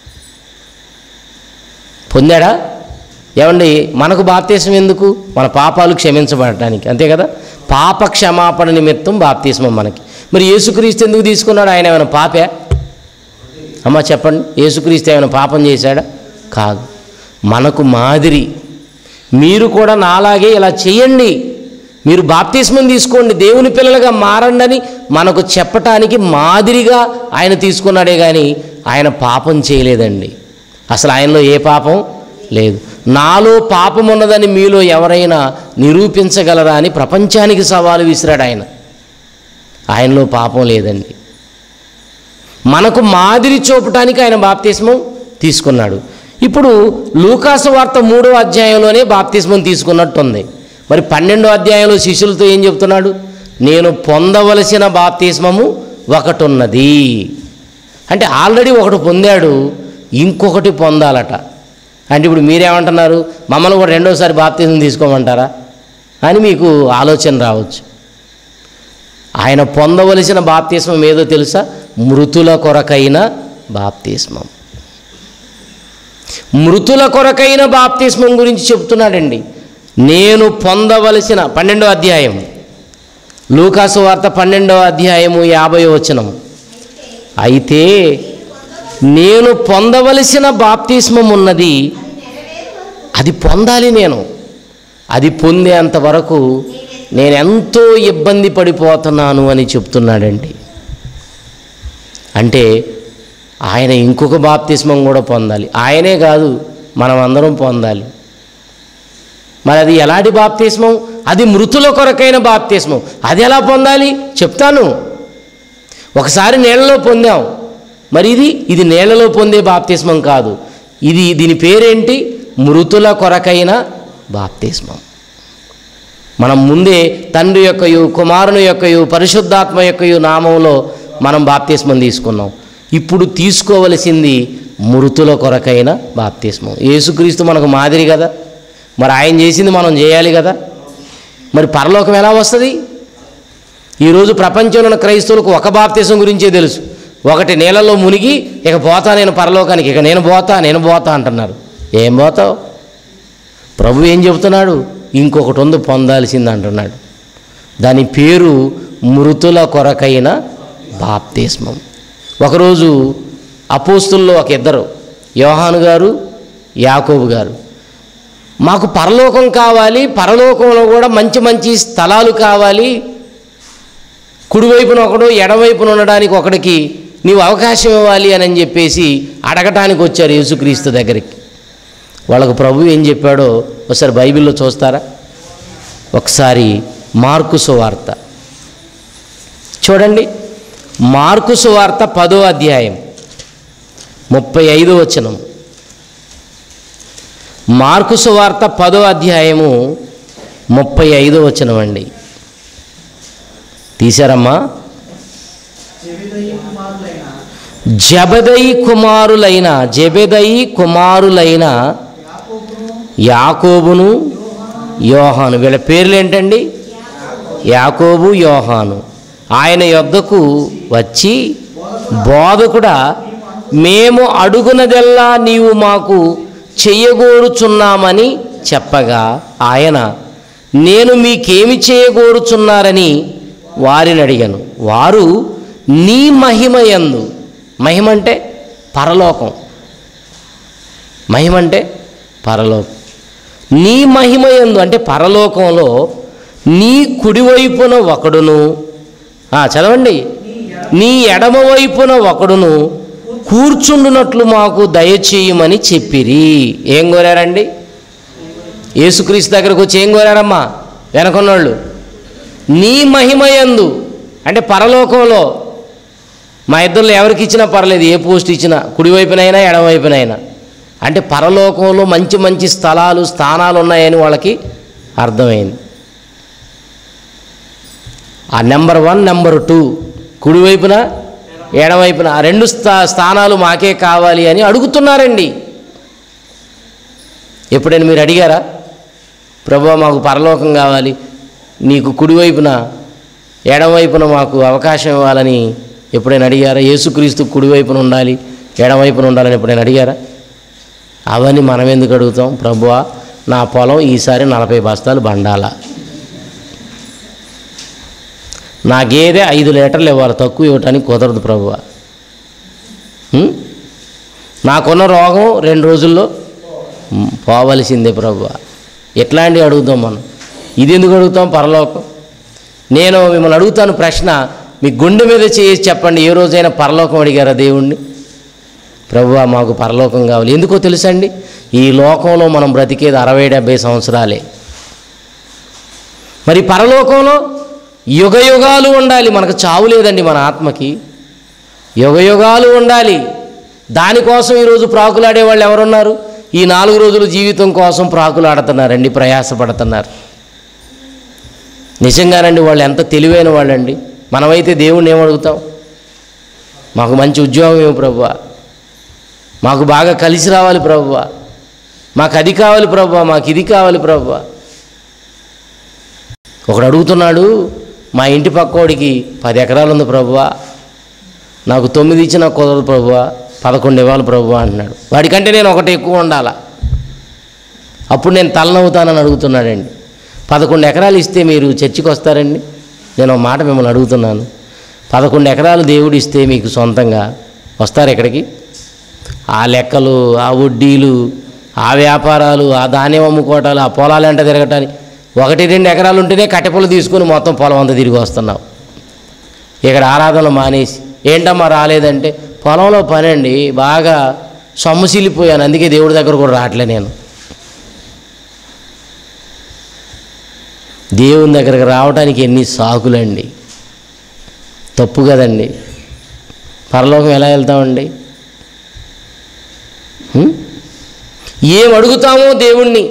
పొందాడా ఏమండి మనకు బాప్తీసం ఎందుకు మన పాపాలు క్షమించబడటానికి అంతే కదా పాప క్షమాపణ నిమిత్తం బాప్తీస్మం మనకి మరి యేసుక్రీస్తు ఎందుకు తీసుకున్నాడు ఆయన ఏమైనా పాపే అమ్మ చెప్పండి యేసుక్రీస్తు ఏమైనా పాపం చేశాడా కాదు మనకు మాదిరి మీరు కూడా నాలాగే ఇలా చేయండి మీరు బాప్తిస్మం తీసుకోండి దేవుని పిల్లలుగా మారండి అని మనకు చెప్పటానికి మాదిరిగా ఆయన తీసుకున్నాడే కానీ ఆయన పాపం చేయలేదండి అసలు ఆయనలో ఏ పాపం లేదు నాలో పాపం ఉన్నదని మీలో ఎవరైనా నిరూపించగలరా అని ప్రపంచానికి సవాలు విసిరాడు ఆయన ఆయనలో పాపం లేదండి మనకు మాదిరి చూపటానికి ఆయన బాప్తిస్మం తీసుకున్నాడు ఇప్పుడు లూకాసు వార్త మూడో అధ్యాయంలోనే బాప్తిస్మం తీసుకున్నట్టుంది మరి పన్నెండో అధ్యాయంలో శిష్యులతో ఏం చెప్తున్నాడు నేను పొందవలసిన బాప్తిస్మము ఒకటి ఉన్నది అంటే ఆల్రెడీ ఒకటి పొందాడు ఇంకొకటి పొందాలట అంటే ఇప్పుడు మీరేమంటున్నారు మమ్మల్ని కూడా రెండోసారి బాప్తిజం తీసుకోమంటారా అని మీకు ఆలోచన రావచ్చు ఆయన పొందవలసిన బాప్తిస్మం ఏదో తెలుసా మృతుల కొరకైన బాప్తిస్మం మృతుల కొరకైన బాప్తిస్మం గురించి చెప్తున్నాడండి నేను పొందవలసిన పన్నెండో అధ్యాయం లూకాసు వార్త పన్నెండవ అధ్యాయము యాభై వచనం అయితే నేను పొందవలసిన బాప్తిస్మం ఉన్నది అది పొందాలి నేను అది పొందేంత వరకు నేను ఎంతో ఇబ్బంది పడిపోతున్నాను అని చెప్తున్నాడండి అంటే ఆయన ఇంకొక బాప్తిస్మం కూడా పొందాలి ఆయనే కాదు మనం అందరం పొందాలి మరి అది ఎలాంటి బాప్తిస్మం అది మృతుల కొరకైన బాప్తిస్మం అది ఎలా పొందాలి చెప్తాను ఒకసారి నీళ్ళలో పొందాం మరి ఇది ఇది నీళ్ళలో పొందే బాప్తిస్మం కాదు ఇది దీని పేరేంటి మృతుల కొరకైన బాప్తిస్మం మనం ముందే తండ్రి యొక్కయు కుమారుని యొక్కయు పరిశుద్ధాత్మ యొక్కయు నామంలో మనం బాప్తిస్మం తీసుకున్నాం ఇప్పుడు తీసుకోవలసింది మృతుల కొరకైన బాప్తిస్మం యేసుక్రీస్తు మనకు మాదిరి కదా మరి ఆయన చేసింది మనం చేయాలి కదా మరి పరలోకం ఎలా వస్తుంది ఈరోజు ప్రపంచంలో ఉన్న క్రైస్తవులకు ఒక బాప్తిసం గురించే తెలుసు ఒకటి నీళ్ళలో మునిగి ఇక పోతా నేను పరలోకానికి ఇక నేను పోతా నేను పోతా అంటున్నారు ఏం పోతావు ప్రభు ఏం చెబుతున్నాడు ఇంకొకటి ఉంది పొందాల్సింది అంటున్నాడు దాని పేరు మృతుల కొరకైన బాప్తిస్మం ఒకరోజు అపోస్తుల్లో ఒక ఇద్దరు యోహాను గారు యాకోబు గారు మాకు పరలోకం కావాలి పరలోకంలో కూడా మంచి మంచి స్థలాలు కావాలి కుడివైపున ఒకడు ఎడవైపున ఉండడానికి ఒకడికి నీవు అవకాశం ఇవ్వాలి అని అని చెప్పేసి అడగటానికి వచ్చారు యేసుక్రీస్తు దగ్గరికి వాళ్ళకు ప్రభు ఏం చెప్పాడో ఒకసారి బైబిల్లో చూస్తారా ఒకసారి మార్కు సువార్త చూడండి మార్కు సువార్త పదో అధ్యాయం ముప్పై ఐదో వచనం మార్కు సువార్త పదో అధ్యాయము ముప్పై ఐదో వచనం అండి తీశారమ్మా చెవిదయ్య కుమారులైన జబదయి కుమారులైన జబెదయి కుమారులైన యాకోబును యాకోబును యోహాను వీళ్ళ పేర్లు ఏంటండి యాకోబు యోహాను ఆయన యొద్దకు వచ్చి బోధకుడా మేము అడుగునదెల్లా నీవు మాకు చెయ్యగోరుచున్నామని చెప్పగా ఆయన నేను మీకేమి చేయగోరుచున్నారని వారిని అడిగాను వారు నీ మహిమయందు మహిమ అంటే పరలోకం మహిమ అంటే పరలోకం నీ మహిమయందు అంటే పరలోకంలో నీ కుడివైపున ఒకడును ఆ, చదవండి నీ ఎడమ వైపున ఒకడును కూర్చుండునట్లు మాకు దయచేయమని చెప్పిరి ఏం కోరారండి యేసుక్రీస్తు దగ్గరకు వచ్చి ఏం కోరారమ్మా వెనకున్నోళ్ళు నీ మహిమయందు అంటే పరలోకంలో మా ఇద్దరిలో ఎవరికి ఇచ్చినా పర్లేదు ఏ పోస్ట్ ఇచ్చినా కుడివైపునైనా ఎడమవైపునైనా అంటే పరలోకంలో మంచి మంచి స్థలాలు స్థానాలు ఉన్నాయని వాళ్ళకి అర్థమైంది ఆ నెంబర్ వన్ నెంబర్ టూ కుడివైపున ఎడమవైపున ఆ రెండు స్థా స్థానాలు మాకే కావాలి అని అడుగుతున్నారండి ఎప్పుడైనా మీరు అడిగారా ప్రభు మాకు పరలోకం కావాలి నీకు కుడివైపున ఎడమవైపున మాకు అవకాశం ఇవ్వాలని ఎప్పుడైనా అడిగారా యేసుక్రీస్తు కుడివైపున ఉండాలి ఎడమవైపున ఉండాలని ఎప్పుడైనా అడిగారా అవన్నీ మనం ఎందుకు అడుగుతాం ప్రభువా నా పొలం ఈసారి నలభై బస్తాలు బండాల నా గేదె ఐదు లీటర్లు ఇవ్వాలి తక్కువ ఇవ్వటానికి కుదరదు ప్రభువా ఉం? నాకున్న రోగం రెండు రోజుల్లో ఉం, పోవలసిందే ప్రభువా ఎట్లాంటివి అడుగుతాం మనం ఇది ఎందుకు అడుగుతాం పరలోకం నేను మిమ్మల్ని అడుగుతాను ప్రశ్న మీ గుండె మీద చేసి చెప్పండి ఏ రోజైనా పరలోకం అడిగారా దేవుణ్ణి ప్రభువా మాకు పరలోకం కావాలి ఎందుకో తెలుసండి ఈ లోకంలో మనం బ్రతికేది అరవై డెబ్బై సంవత్సరాలే మరి పరలోకంలో యుగ యుగాలు ఉండాలి మనకు చావు లేదండి మన ఆత్మకి యుగ యుగాలు ఉండాలి దానికోసం ఈరోజు ప్రాకులాడే వాళ్ళు ఎవరున్నారు ఈ నాలుగు రోజుల జీవితం కోసం ప్రాకులాడుతున్నారండి ప్రయాసపడుతున్నారు నిజంగానండి వాళ్ళు ఎంత తెలివైన వాళ్ళండి మనమైతే దేవుణ్ణి ఏమడుగుతాం మాకు మంచి ఉద్యోగం ఏమి ప్రభువా మాకు బాగా కలిసి రావాలి ప్రభువా మాకు అది కావాలి ప్రభువా మాకు ఇది కావాలి ప్రభువా ఒకడు అడుగుతున్నాడు మా ఇంటి పక్కోడికి పది ఎకరాలు ఉంది ప్రభువా నాకు తొమ్మిది ఇచ్చి నాకు కుదరదు ప్రభువా పదకొండు ఇవ్వాలి ప్రభువా అంటున్నాడు వాడికంటే నేను ఒకటి ఎక్కువ ఉండాలా అప్పుడు నేను తలనవ్వుతానని అడుగుతున్నాడండి పదకొండు ఎకరాలు ఇస్తే మీరు చర్చికి వస్తారండి నేను ఒక మాట మిమ్మల్ని అడుగుతున్నాను పదకొండు ఎకరాలు దేవుడు ఇస్తే మీకు సొంతంగా వస్తారు ఎక్కడికి ఆ లెక్కలు ఆ వడ్డీలు ఆ వ్యాపారాలు ఆ ధాన్యం అమ్ముకోవటాలు ఆ పొలాలు ఎంట తిరగటానికి ఒకటి రెండు ఎకరాలు ఉంటేనే కట్టెపొలు తీసుకుని మొత్తం పొలం అంతా తిరిగి వస్తున్నావు ఇక్కడ ఆరాధనలు మానేసి ఏంటమ్మా రాలేదంటే పొలంలో పని అండి బాగా సొమ్మసిల్లిపోయాను అందుకే దేవుడి దగ్గర కూడా రావట్లే నేను దేవుని దగ్గరకు రావడానికి ఎన్ని సాకులండి తప్పు కదండి పరలోకం ఎలా వెళ్తామండి హ్మ్? ఏం అడుగుతామో దేవుణ్ణి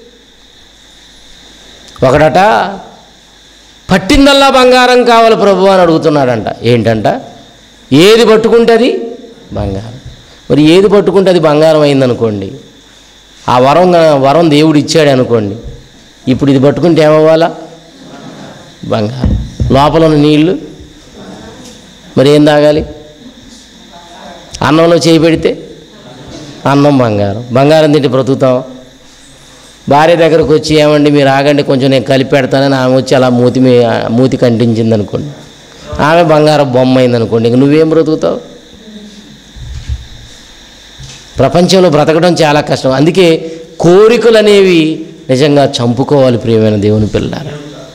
ఒకడట పట్టిందల్లా బంగారం కావాలి ప్రభు అని అడుగుతున్నాడంట ఏంటంట ఏది పట్టుకుంటే అది బంగారం మరి ఏది పట్టుకుంటే అది బంగారం అయిందనుకోండి ఆ వరం వరం దేవుడు ఇచ్చాడు అనుకోండి ఇప్పుడు ఇది పట్టుకుంటే ఏమవ్వాలా బంగారం లోపల ఉన్న నీళ్ళు మరి ఏం తాగాలి అన్నంలో చేయి పెడితే అన్నం బంగారం బంగారం తింటే బ్రతుకుతాం భార్య దగ్గరకు వచ్చి ఏమండి మీరు ఆగండి కొంచెం నేను కలిపి పెడతానని ఆమె వచ్చి అలా మూతి మీ మూతి కంటించింది అనుకోండి ఆమె బంగారం బొమ్మ అయింది అనుకోండి ఇంక నువ్వేం బ్రతుకుతావు ప్రపంచంలో బ్రతకడం చాలా కష్టం అందుకే కోరికలు అనేవి నిజంగా చంపుకోవాలి ప్రియమైన దేవుని పిల్లారా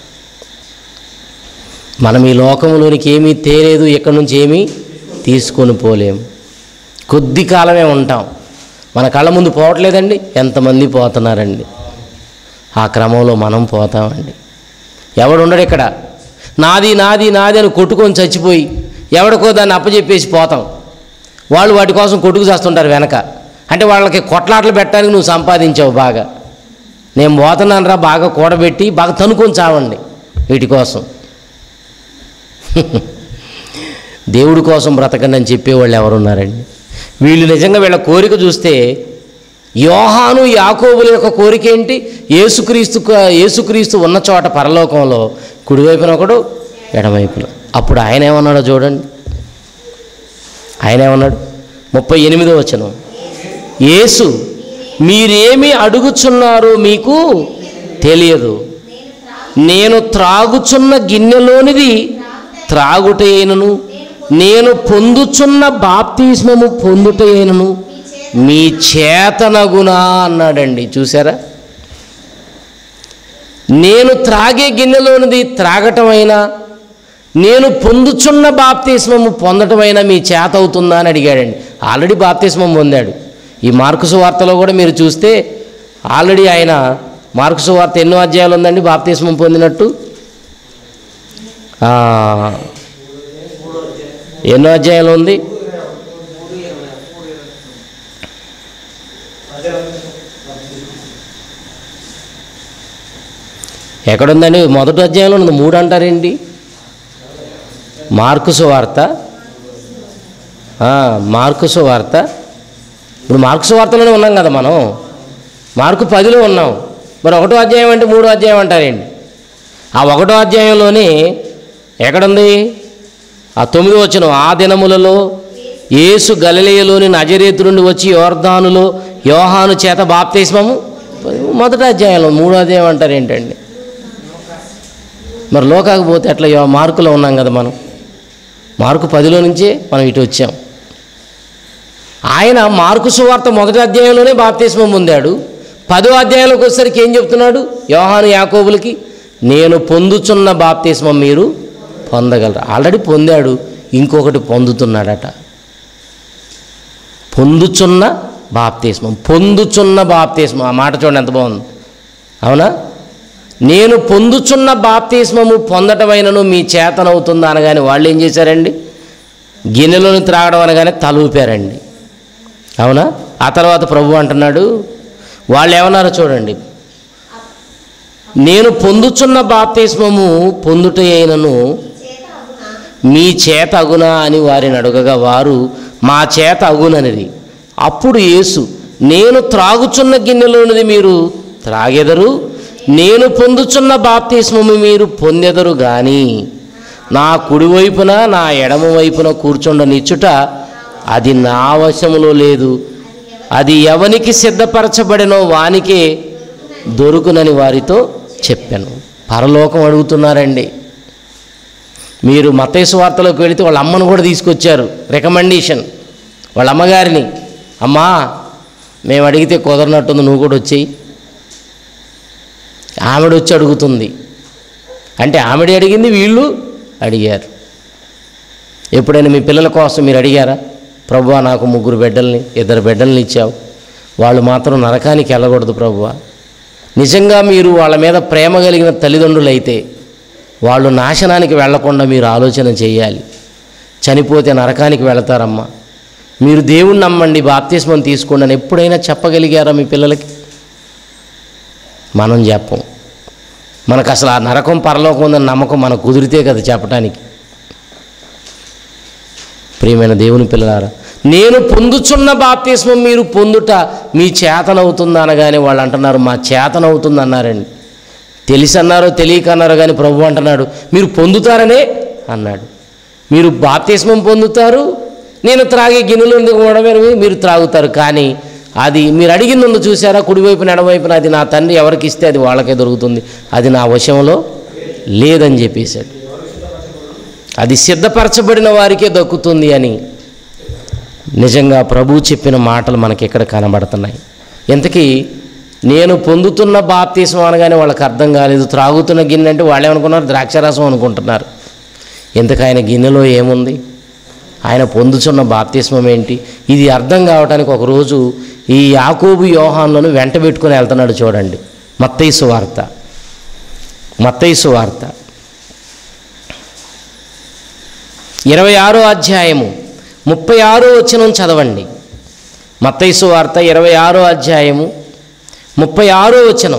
మనం ఈ లోకంలోనికి ఏమీ తేలేదు ఎక్కడి నుంచి ఏమీ తీసుకొని పోలేము కొద్ది కాలమే ఉంటాం మన కళ్ళ ముందు పోవట్లేదండి ఎంతమంది పోతున్నారండి ఆ క్రమంలో మనం పోతామండి ఎవడు ఉండడు ఇక్కడ నాది నాది నాది అని కొట్టుకొని చచ్చిపోయి ఎవడికో దాన్ని అప్పచెప్పేసి పోతాం వాళ్ళు వాటి కోసం కొట్టుకు చేస్తుంటారు వెనక అంటే వాళ్ళకి కొట్లాటలు పెట్టడానికి నువ్వు సంపాదించావు బాగా నేను పోతున్నాను రా బాగా కూడబెట్టి బాగా తనుకొని చావండి వీటి కోసం దేవుడి కోసం బ్రతకండి అని చెప్పేవాళ్ళు ఎవరున్నారండి వీళ్ళు నిజంగా వీళ్ళ కోరిక చూస్తే యోహాను యాకోబుల యొక్క కోరిక ఏంటి యేసుక్రీస్తు యేసుక్రీస్తు ఉన్న చోట పరలోకంలో కుడివైపున ఒకడు ఎడమవైపున అప్పుడు ఆయన ఏమన్నాడో చూడండి ఆయన ఏమన్నాడు ముప్పై ఎనిమిదో వచనం యేసు మీరేమి అడుగుచున్నారో మీకు తెలియదు నేను త్రాగుచున్న గిన్నెలోనిది త్రాగుటైనను నేను పొందుచున్న బాప్తిస్మము పొందుటైనను మీ చేతనగునా అన్నాడండి చూసారా నేను త్రాగే గిన్నెలోనిది త్రాగటమైనా నేను పొందుచున్న బాప్తిస్మము పొందటమైనా మీ చేత అవుతుందా అని అడిగాడండి ఆల్రెడీ బాప్తిస్మం పొందాడు ఈ మార్కుసు వార్తలో కూడా మీరు చూస్తే ఆల్రెడీ ఆయన మార్కుసు వార్త ఎన్నో అధ్యాయాలు ఉందండి బాప్తిస్మం పొందినట్టు ఆ, ఎన్నో అధ్యాయాలు ఉంది ఎక్కడుందండి మొదటి అధ్యాయంలో ఉంది మూడు అంటారేంటి మార్కుసు వార్త ఆ, మార్కుసు వార్త ఇప్పుడు మార్కుసు వార్తలోనే ఉన్నాం కదా మనం మార్కు పదిలో ఉన్నాం మరి ఒకటో అధ్యాయం అంటే మూడో అధ్యాయం అంటారేంటి ఆ ఒకటో అధ్యాయంలోనే ఎక్కడుంది ఆ తొమ్మిదో వచ్చిన ఆ దినములలో యేసు గలిలయలోని నజరేతు నుండి వచ్చి యోర్ధానులో యోహాను చేత బాప్తిస్మము మొదటి అధ్యాయంలో మూడో అధ్యాయం అంటారు ఏంటండి మరి లోకాకు పోతే అట్లా యో- మార్కులో ఉన్నాం కదా మనం మార్కు పదిలో నుంచే మనం ఇటు వచ్చాం ఆయన మార్కు సువార్త మొదటి అధ్యాయంలోనే బాప్తిస్మం పొందాడు పదో అధ్యాయంలోకి వచ్చేసరికి ఏం చెప్తున్నాడు యోహాను యాకోబులకి నేను పొందుచున్న బాప్తిస్మం మీరు పొందగలరు ఆల్రెడీ పొందాడు ఇంకొకటి పొందుతున్నాడట పొందుచున్న బాప్తిస్మం పొందుచున్న బాప్తిస్మం ఆ మాట చూడండి ఎంత బాగుంది అవునా నేను పొందుచున్న బాప్తిస్మము పొందటమైనను మీ చేతనవుతుందా అనగానే వాళ్ళు ఏం చేశారండి గిన్నెలోని త్రాగడం అనగానే తలూపారండి అవునా ఆ తర్వాత ప్రభు అంటున్నాడు వాళ్ళు ఏమన్నారో చూడండి నేను పొందుచున్న బాప్తిస్మము పొందుట అయినను మీ చేత అగునా అని వారిని అడగగా వారు మా చేత అగుననిది అప్పుడు యేసు నేను త్రాగుచున్న గిన్నెలోనిది మీరు త్రాగెదరు నేను పొందుచున్న బాప్తిస్మము మీరు పొందెదరు గాని నా కుడివైపున నా ఎడమ వైపున కూర్చుండనిచ్చుట అది నా వశములో లేదు అది ఎవనికి సిద్ధపరచబడినో వానికే దొరుకునని వారితో చెప్పాను పరలోకం అడుగుతున్నారండి మీరు మతేసు వార్తలోకి వెళితే వాళ్ళ అమ్మను కూడా తీసుకొచ్చారు రికమెండేషన్ వాళ్ళ అమ్మగారిని అమ్మా మేము అడిగితే కుదరనట్టుంది నువ్వు కూడా వచ్చేయి ఆవిడ వచ్చి అడుగుతుంది అంటే ఆవిడ అడిగింది వీళ్ళు అడిగారు ఎప్పుడైనా మీ పిల్లల కోసం మీరు అడిగారా ప్రభువా నాకు ముగ్గురు బిడ్డల్ని ఇద్దరు బిడ్డల్ని ఇచ్చావు వాళ్ళు మాత్రం నరకానికి వెళ్ళకూడదు ప్రభువా నిజంగా మీరు వాళ్ళ మీద ప్రేమ కలిగిన తల్లిదండ్రులైతే వాళ్ళు నాశనానికి వెళ్లకుండా మీరు ఆలోచన చేయాలి చనిపోతే నరకానికి వెళతారమ్మా మీరు దేవుణ్ణి నమ్మండి బాప్తిస్మం తీసుకోండి అని ఎప్పుడైనా చెప్పగలిగారా మీ పిల్లలకి మనం చెప్పం మనకు అసలు ఆ నరకం పరలోకం ఉందని నమ్మకం మనకు కుదిరితే కదా చెప్పడానికి ప్రియమైన దేవుని పిల్లలారా నేను పొందుచున్న బాప్తిస్మం మీరు పొందుట మీ చేతనవుతుంది అనగానే వాళ్ళు అంటున్నారు మా చేతనవుతుంది అన్నారండి తెలిసి అన్నారో తెలియక అన్నారో కానీ ప్రభు అంటున్నాడు మీరు పొందుతారనే అన్నాడు మీరు బాప్తిస్మం పొందుతారు నేను త్రాగే గిన్నెలు ఉంది కూడా మీరు- మీరు త్రాగుతారు కానీ అది మీరు అడిగింది ఉందో చూసారా కుడివైపున ఎడమవైపున అది నా తండ్రి ఎవరికి ఇస్తే అది వాళ్ళకే దొరుకుతుంది అది నా వశంలో లేదని చెప్పేశాడు అది సిద్ధపరచబడిన వారికే దక్కుతుంది అని నిజంగా ప్రభు చెప్పిన మాటలు మనకి ఇక్కడ కనబడుతున్నాయి ఇంతకీ నేను పొందుతున్న బాప్తీసం అనగానే వాళ్ళకి అర్థం కాలేదు త్రాగుతున్న గిన్నె అంటే వాళ్ళు ఏమనుకున్నారు ద్రాక్షారసం అనుకుంటున్నారు ఇంతకు ఆయన గిన్నెలో ఏముంది ఆయన పొందుతున్న బాప్తిస్మం ఏంటి ఇది అర్థం కావడానికి ఒకరోజు ఈ యాకోబు యోహాన్లను వెంట పెట్టుకుని వెళ్తున్నాడు చూడండి మత్తైసు వార్త మత్తైసు వార్త ఇరవై ఆరో అధ్యాయము ముప్పై ఆరో వచనం చదవండి మత్తైసు వార్త ఇరవై ఆరో అధ్యాయము ముప్పై ఆరో వచనం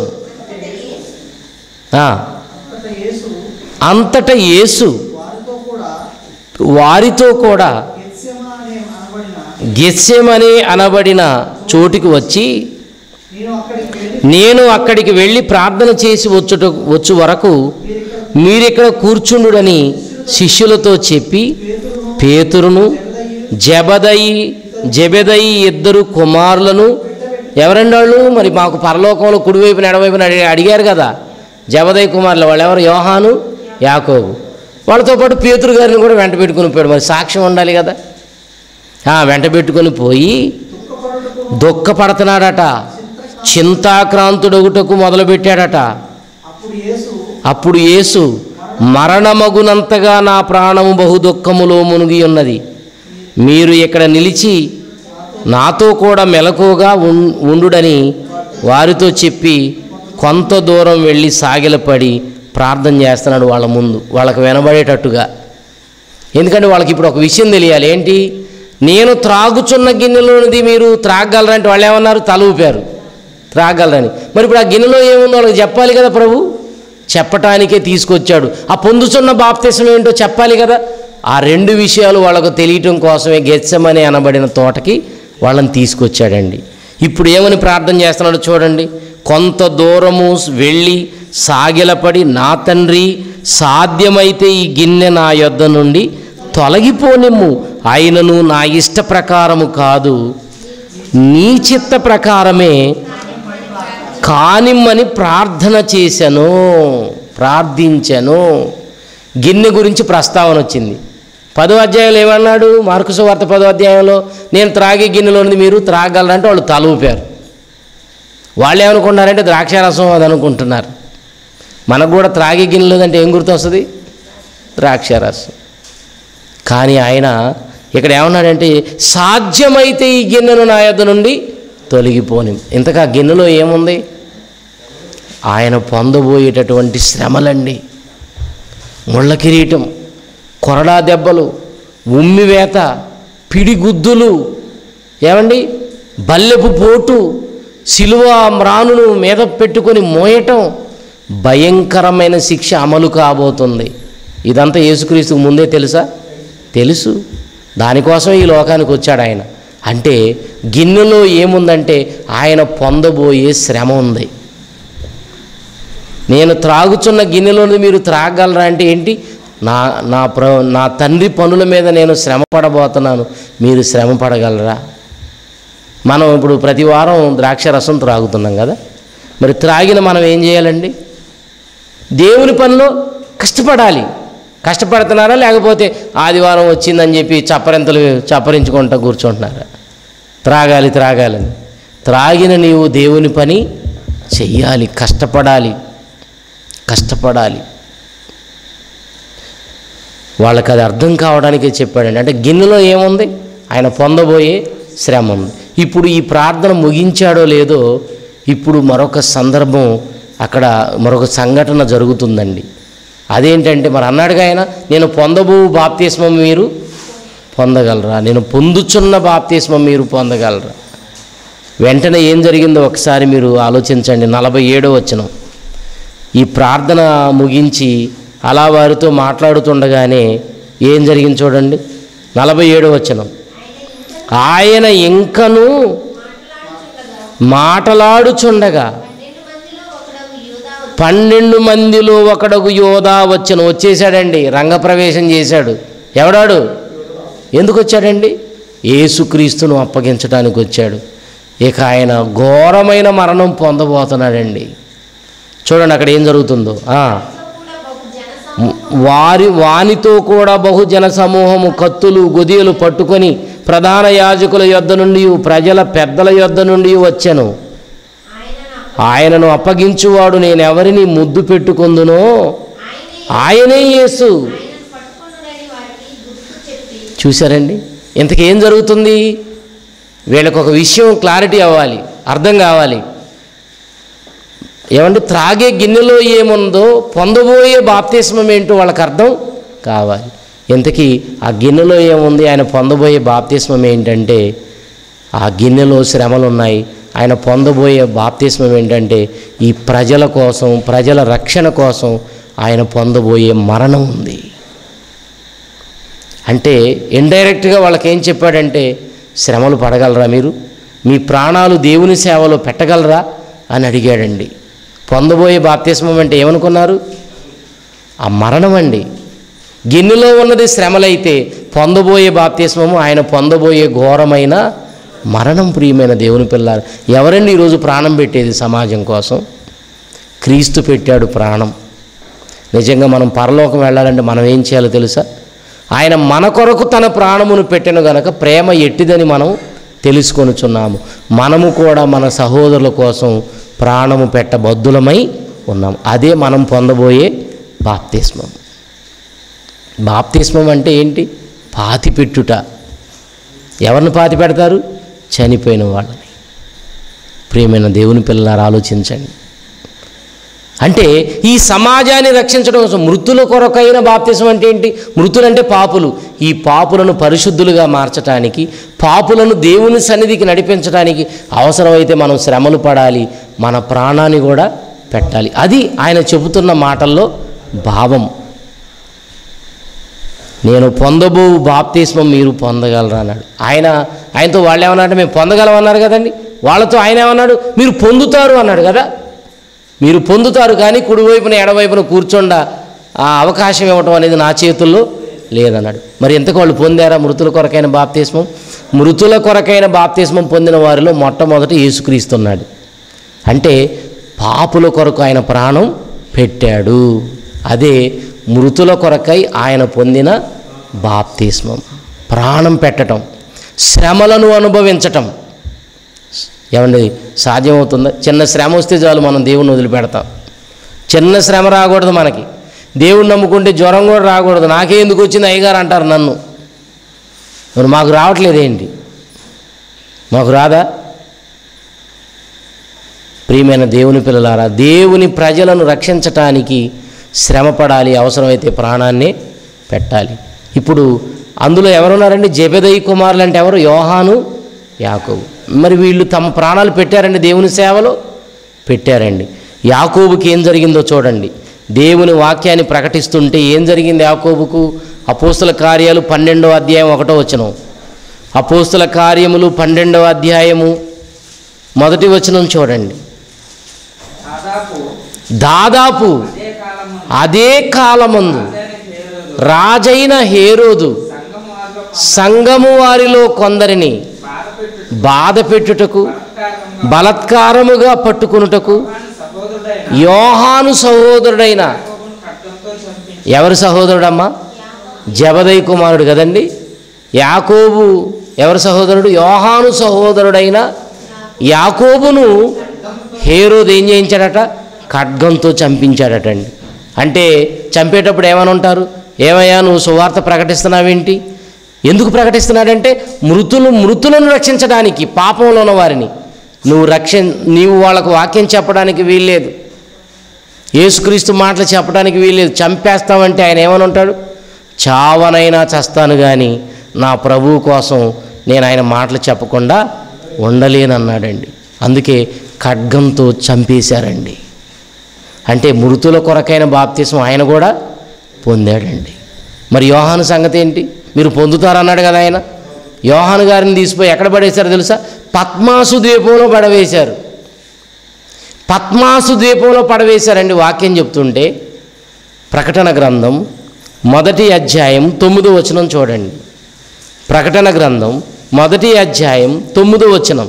ఆ, అంతటా యేసు అంతట యేసు వారితో కూడా వారితో కూడా గెత్సెమ అనే అనబడిన గెస్సెమని అనబడిన చోటికి వచ్చి నేను అక్కడికి వెళ్ళి నేను అక్కడికి వెళ్ళి ప్రార్థన చేసి వచ్చుట వచ్చు వరకు మీరిక్కడ కూర్చుండుడని శిష్యులతో చెప్పి పేతురును జబదయి జబెదయి ఇద్దరు కుమారులను ఎవరండి వాళ్ళు మరి మాకు పరలోకంలో కుడివైపున ఎడవైపున అడిగి అడిగారు కదా జబదయి కుమారులు వాళ్ళు ఎవరు యోహాను యాకోబు వాళ్ళతో పాటు పేతురు గారిని కూడా వెంట పెట్టుకుని పోయాడు మరి సాక్ష్యం ఉండాలి కదా ఆ, వెంట పెట్టుకొని పోయి దుఃఖపడుతున్నాడట చింతాక్రాంతుడొగుటకు మొదలుపెట్టాడట అప్పుడు యేసు అప్పుడు యేసు మరణమగునంతగా నా ప్రాణము బహు దుఃఖములో మునిగి ఉన్నది మీరు ఇక్కడ నిలిచి నాతో కూడా మెలకువగా ఉన్- ఉండుడని వారితో చెప్పి కొంత దూరం వెళ్ళి సాగిలపడి ప్రార్థన చేస్తున్నాడు వాళ్ళ ముందు వాళ్ళకి వినబడేటట్టుగా ఎందుకంటే వాళ్ళకి ఇప్పుడు ఒక విషయం తెలియాలి ఏంటి నేను త్రాగుచున్న గిన్నెలోనిది మీరు త్రాగలరంటే వాళ్ళు ఏమన్నారు తల ఊపారు త్రాగలరని మరి ఇప్పుడు ఆ గిన్నెలో ఏముందో వాళ్ళకి చెప్పాలి కదా ప్రభు చెప్పటానికే తీసుకొచ్చాడు ఆ పొందుచున్న బాప్తిసం ఏంటో చెప్పాలి కదా ఆ రెండు విషయాలు వాళ్ళకు తెలియటం కోసమే గెచ్చమని అనబడిన తోటకి వాళ్ళని తీసుకొచ్చాడండి ఇప్పుడు ఏమని ప్రార్థన చేస్తున్నాడో చూడండి కొంత దూరము వెళ్ళి సాగిలపడి నా తండ్రి సాధ్యమైతే ఈ గిన్నె నా యొద్ద నుండి తొలగిపోనిమ్ము ఆయనను నా ఇష్ట ప్రకారము కాదు నీ చిత్త ప్రకారమే కానిమ్మని ప్రార్థన చేశాను ప్రార్థించాను గిన్నె గురించి ప్రస్తావన వచ్చింది పదో అధ్యాయంలో ఏమన్నాడు మార్కుసు వార్త పదో అధ్యాయంలో నేను త్రాగే గిన్నెలోనిది మీరు త్రాగలరంటే వాళ్ళు తల ఊపారు వాళ్ళు ఏమనుకుంటున్నారంటే ద్రాక్షారసం అది అనుకుంటున్నారు మనకు కూడా త్రాగే గిన్నెలోదంటే ఏం గుర్తొస్తుంది ద్రాక్షారసం కానీ ఆయన ఇక్కడ ఏమన్నాడంటే సాధ్యమైతే ఈ గిన్నెను నా యొద్ద నుండి తొలగిపోని ఇంతకా గిన్నెలో ఏముంది ఆయన పొందబోయేటటువంటి శ్రమలండి ముళ్ళ కిరీటం కొరడా దెబ్బలు ఉమ్మివేత పిడిగుద్దులు ఏమండి బల్లెపు పోటు సిలువ మ్రానును మీద పెట్టుకొని మోయటం భయంకరమైన శిక్ష అమలు కాబోతుంది ఇదంతా యేసుక్రీస్తుకు ముందే తెలుసా తెలుసు దానికోసం ఈ లోకానికి వచ్చాడు ఆయన అంటే గిన్నెలో ఏముందంటే ఆయన పొందబోయే శ్రమ ఉంది నేను త్రాగుచున్న గిన్నెలోని మీరు త్రాగలరా అంటే ఏంటి నా నా ప్ర నా తండ్రి పనుల మీద నేను శ్రమ పడబోతున్నాను మీరు శ్రమ పడగలరా మనం ఇప్పుడు ప్రతి వారం ద్రాక్ష రసం త్రాగుతున్నాం కదా మరి త్రాగిన మనం ఏం చేయాలండి దేవుని పనిలో కష్టపడాలి కష్టపడుతున్నారా లేకపోతే ఆదివారం వచ్చిందని చెప్పి చప్పరింతలు చప్పరించుకుంటూ కూర్చుంటున్నారా త్రాగాలి త్రాగాలని త్రాగిన నీవు దేవుని పని చెయ్యాలి కష్టపడాలి కష్టపడాలి వాళ్ళకి అది అర్థం కావడానికే చెప్పాడండి అంటే గిన్నెలో ఏముంది ఆయన పొందబోయే శ్రమ ఉంది ఇప్పుడు ఈ ప్రార్థన ముగించాడో లేదో ఇప్పుడు మరొక సందర్భం అక్కడ మరొక సంఘటన జరుగుతుందండి అదేంటంటే మరి అన్నాడుగా ఆయన నేను పొందబో బాప్తిస్మం మీరు పొందగలరా నేను పొందుచున్న బాప్తిస్మం మీరు పొందగలరా వెంటనే ఏం జరిగిందో ఒకసారి మీరు ఆలోచించండి నలభై ఏడో వచనం ఈ ప్రార్థన ముగించి అలా వారితో మాట్లాడుతుండగానే ఏం జరిగింది చూడండి నలభై ఏడో వచనం ఆయన ఇంకను మాటలాడుచుండగా పన్నెండు మందిలో ఒకడగు యోధా వచ్చను వచ్చేసాడండి రంగప్రవేశం చేశాడు ఎవడాడు ఎందుకు వచ్చాడండి యేసుక్రీస్తును అప్పగించడానికి వచ్చాడు ఇక ఆయన ఘోరమైన మరణం పొందబోతున్నాడండి చూడండి అక్కడ ఏం జరుగుతుందో ఆ. వారి వానితో కూడా బహుజన సమూహము కత్తులు గొదియలు పట్టుకొని ప్రధాన యాజకుల యొద్ద నుండి ప్రజల పెద్దల యొద్ద నుండి వచ్చెను ఆయనను అప్పగించువాడు నేను ఎవరిని ముద్దు పెట్టుకుందునో ఆయనే యేసు చూశారండి ఇంతకేం జరుగుతుంది వీళ్ళకి ఒక విషయం క్లారిటీ అవ్వాలి అర్థం కావాలి ఏమంటే త్రాగే గిన్నెలో ఏముందో పొందబోయే బాప్తిస్మం ఏంటో వాళ్ళకి అర్థం కావాలి ఇంతకీ ఆ గిన్నెలో ఏముంది ఆయన పొందబోయే బాప్తిస్మం ఏంటంటే ఆ గిన్నెలో శ్రమలు ఉన్నాయి ఆయన పొందబోయే బాప్తిస్మం ఏంటంటే ఈ ప్రజల కోసం ప్రజల రక్షణ కోసం ఆయన పొందబోయే మరణం ఉంది అంటే ఇండైరెక్ట్గా వాళ్ళకి ఏం చెప్పాడంటే శ్రమలు పడగలరా మీరు మీ ప్రాణాలు దేవుని సేవలో పెట్టగలరా అని అడిగాడండి పొందబోయే బాప్తిస్మం అంటే ఏమనుకున్నారు ఆ మరణం అండి గిన్నెలో ఉన్నది శ్రమలైతే పొందబోయే బాప్తిస్మము ఆయన పొందబోయే ఘోరమైన మరణం ప్రియమైన దేవుని పిల్లారు ఎవరండి ఈరోజు ప్రాణం పెట్టేది సమాజం కోసం క్రీస్తు పెట్టాడు ప్రాణం నిజంగా మనం పరలోకం వెళ్ళాలంటే మనం ఏం చేయాలో తెలుసా ఆయన మన కొరకు తన ప్రాణమును పెట్టిన గనక ప్రేమ ఎట్టిదని మనం తెలుసుకొనుచున్నాము మనము కూడా మన సహోదరుల కోసం ప్రాణము పెట్టబద్దులమై ఉన్నాం అదే మనం పొందబోయే బాప్తిస్మం బాప్తిస్మం అంటే ఏంటి పాతి పెట్టుట ఎవరిని పాతి పెడతారు చనిపోయిన వాళ్ళని ప్రియమైన దేవుని పిల్లలారు ఆలోచించండి అంటే ఈ సమాజాన్ని రక్షించడం కోసం మృతుల కొరకైన బాప్తిసం అంటే ఏంటి మృతులంటే పాపులు ఈ పాపులను పరిశుద్ధులుగా మార్చటానికి పాపులను దేవుని సన్నిధికి నడిపించడానికి అవసరమైతే మనం శ్రమలు పడాలి మన ప్రాణాన్ని కూడా పెట్టాలి అది ఆయన చెబుతున్న మాటల్లో భావం నేను పొందబో బాప్తిస్మం మీరు పొందగలరా అన్నాడు ఆయన ఆయనతో వాళ్ళు ఏమన్నారంటే మేము పొందగలమన్నారు కదండి వాళ్ళతో ఆయన ఏమన్నాడు మీరు పొందుతారు అన్నాడు కదా మీరు పొందుతారు కానీ కుడివైపున ఎడవైపున కూర్చోండ ఆ అవకాశం ఇవ్వటం అనేది నా చేతుల్లో లేదన్నాడు మరి ఎంతకు వాళ్ళు పొందారా మృతుల కొరకైన బాప్తిస్మం మృతుల కొరకైన బాప్తిస్మం పొందిన వారిలో మొట్టమొదట యేసుక్రీస్తున్నాడు అంటే పాపుల కొరకు ఆయన ప్రాణం పెట్టాడు అదే మృతుల కొరకై ఆయన పొందిన బాప్తిస్మం ప్రాణం పెట్టటం శ్రమలను అనుభవించటం ఏమండి సాధ్యమవుతుందా చిన్న శ్రమ వస్తే చాలు మనం దేవుణ్ణి వదిలిపెడతాం చిన్న శ్రమ రాకూడదు మనకి దేవుణ్ణి నమ్ముకుంటే జ్వరం కూడా రాకూడదు నాకే ఎందుకు వచ్చింది అయ్యగారు అంటారు నన్ను మరి మాకు రావట్లేదేంటి మాకు రాదా ప్రియమైన దేవుని పిల్లలారా దేవుని ప్రజలను రక్షించటానికి శ్రమపడాలి అవసరమైతే ప్రాణాన్ని పెట్టాలి ఇప్పుడు అందులో ఎవరున్నారండి జబెదయి కుమారులు అంటే ఎవరు యోహాను యాకోబు మరి వీళ్ళు తమ ప్రాణాలు పెట్టారండి దేవుని సేవలో పెట్టారండి యాకోబుకి ఏం జరిగిందో చూడండి దేవుని వాక్యాన్ని ప్రకటిస్తుంటే ఏం జరిగింది యాకోబుకు అపోస్తుల కార్యాలు పన్నెండవ అధ్యాయం ఒకటో వచనం అపోస్తుల కార్యములు పన్నెండవ అధ్యాయము మొదటి వచనం చూడండి దాదాపు దాదాపు అదే కాలము అదే కాలమందు రాజైన హేరోదు సంఘము వారిలో సంఘము వారిలో కొందరిని బాధపెట్టు బాధ పెట్టుటకు బలాత్కారముగా బలత్కారముగా పట్టుకునుటకు వాని సహోదరుడైన యోహాను సహోదరుడైన యాకోబును ఖడ్గంతో చంపించి ఎవరి సహోదరుడమ్మా జబదయ్ కుమారుడు కదండి యాకోబు ఎవరి సహోదరుడు యోహాను సహోదరుడైన యాకోబును హేరోదు ఏం చేయించాడట ఖడ్గంతో చంపించాడటండి అంటే చంపేటప్పుడు ఏమని ఉంటారు ఏమయ్యా నువ్వు సువార్త ప్రకటిస్తున్నావేంటి ఎందుకు ప్రకటిస్తున్నాడంటే మృతులు మృతులను రక్షించడానికి పాపంలో ఉన్న వారిని నువ్వు రక్ష నీవు వాళ్ళకు వాక్యం చెప్పడానికి వీల్లేదు యేసుక్రీస్తు మాటలు చెప్పడానికి వీల్లేదు చంపేస్తామంటే ఆయన ఏమని ఉంటాడు చావనైనా చస్తాను కానీ నా ప్రభువు కోసం నేను ఆయన మాటలు చెప్పకుండా ఉండలేనన్నాడండి అందుకే ఖడ్గంతో చంపేశారండి అంటే మృతుల కొరకైన బాప్తిసం ఆయన కూడా పొందాడండి మరి యోహాను సంగతి ఏంటి మీరు పొందుతారన్నాడు కదా ఆయన యోహాను గారిని తీసిపోయి ఎక్కడ పడేశారో తెలుసా పద్మాసు ద్వీపంలో పడవేశారు పద్మాసు ద్వీపంలో పడవేశారండి వాక్యం చెప్తుంటే ప్రకటన గ్రంథం మొదటి అధ్యాయం తొమ్మిదో వచనం చూడండి ప్రకటన గ్రంథం మొదటి అధ్యాయం తొమ్మిదో వచనం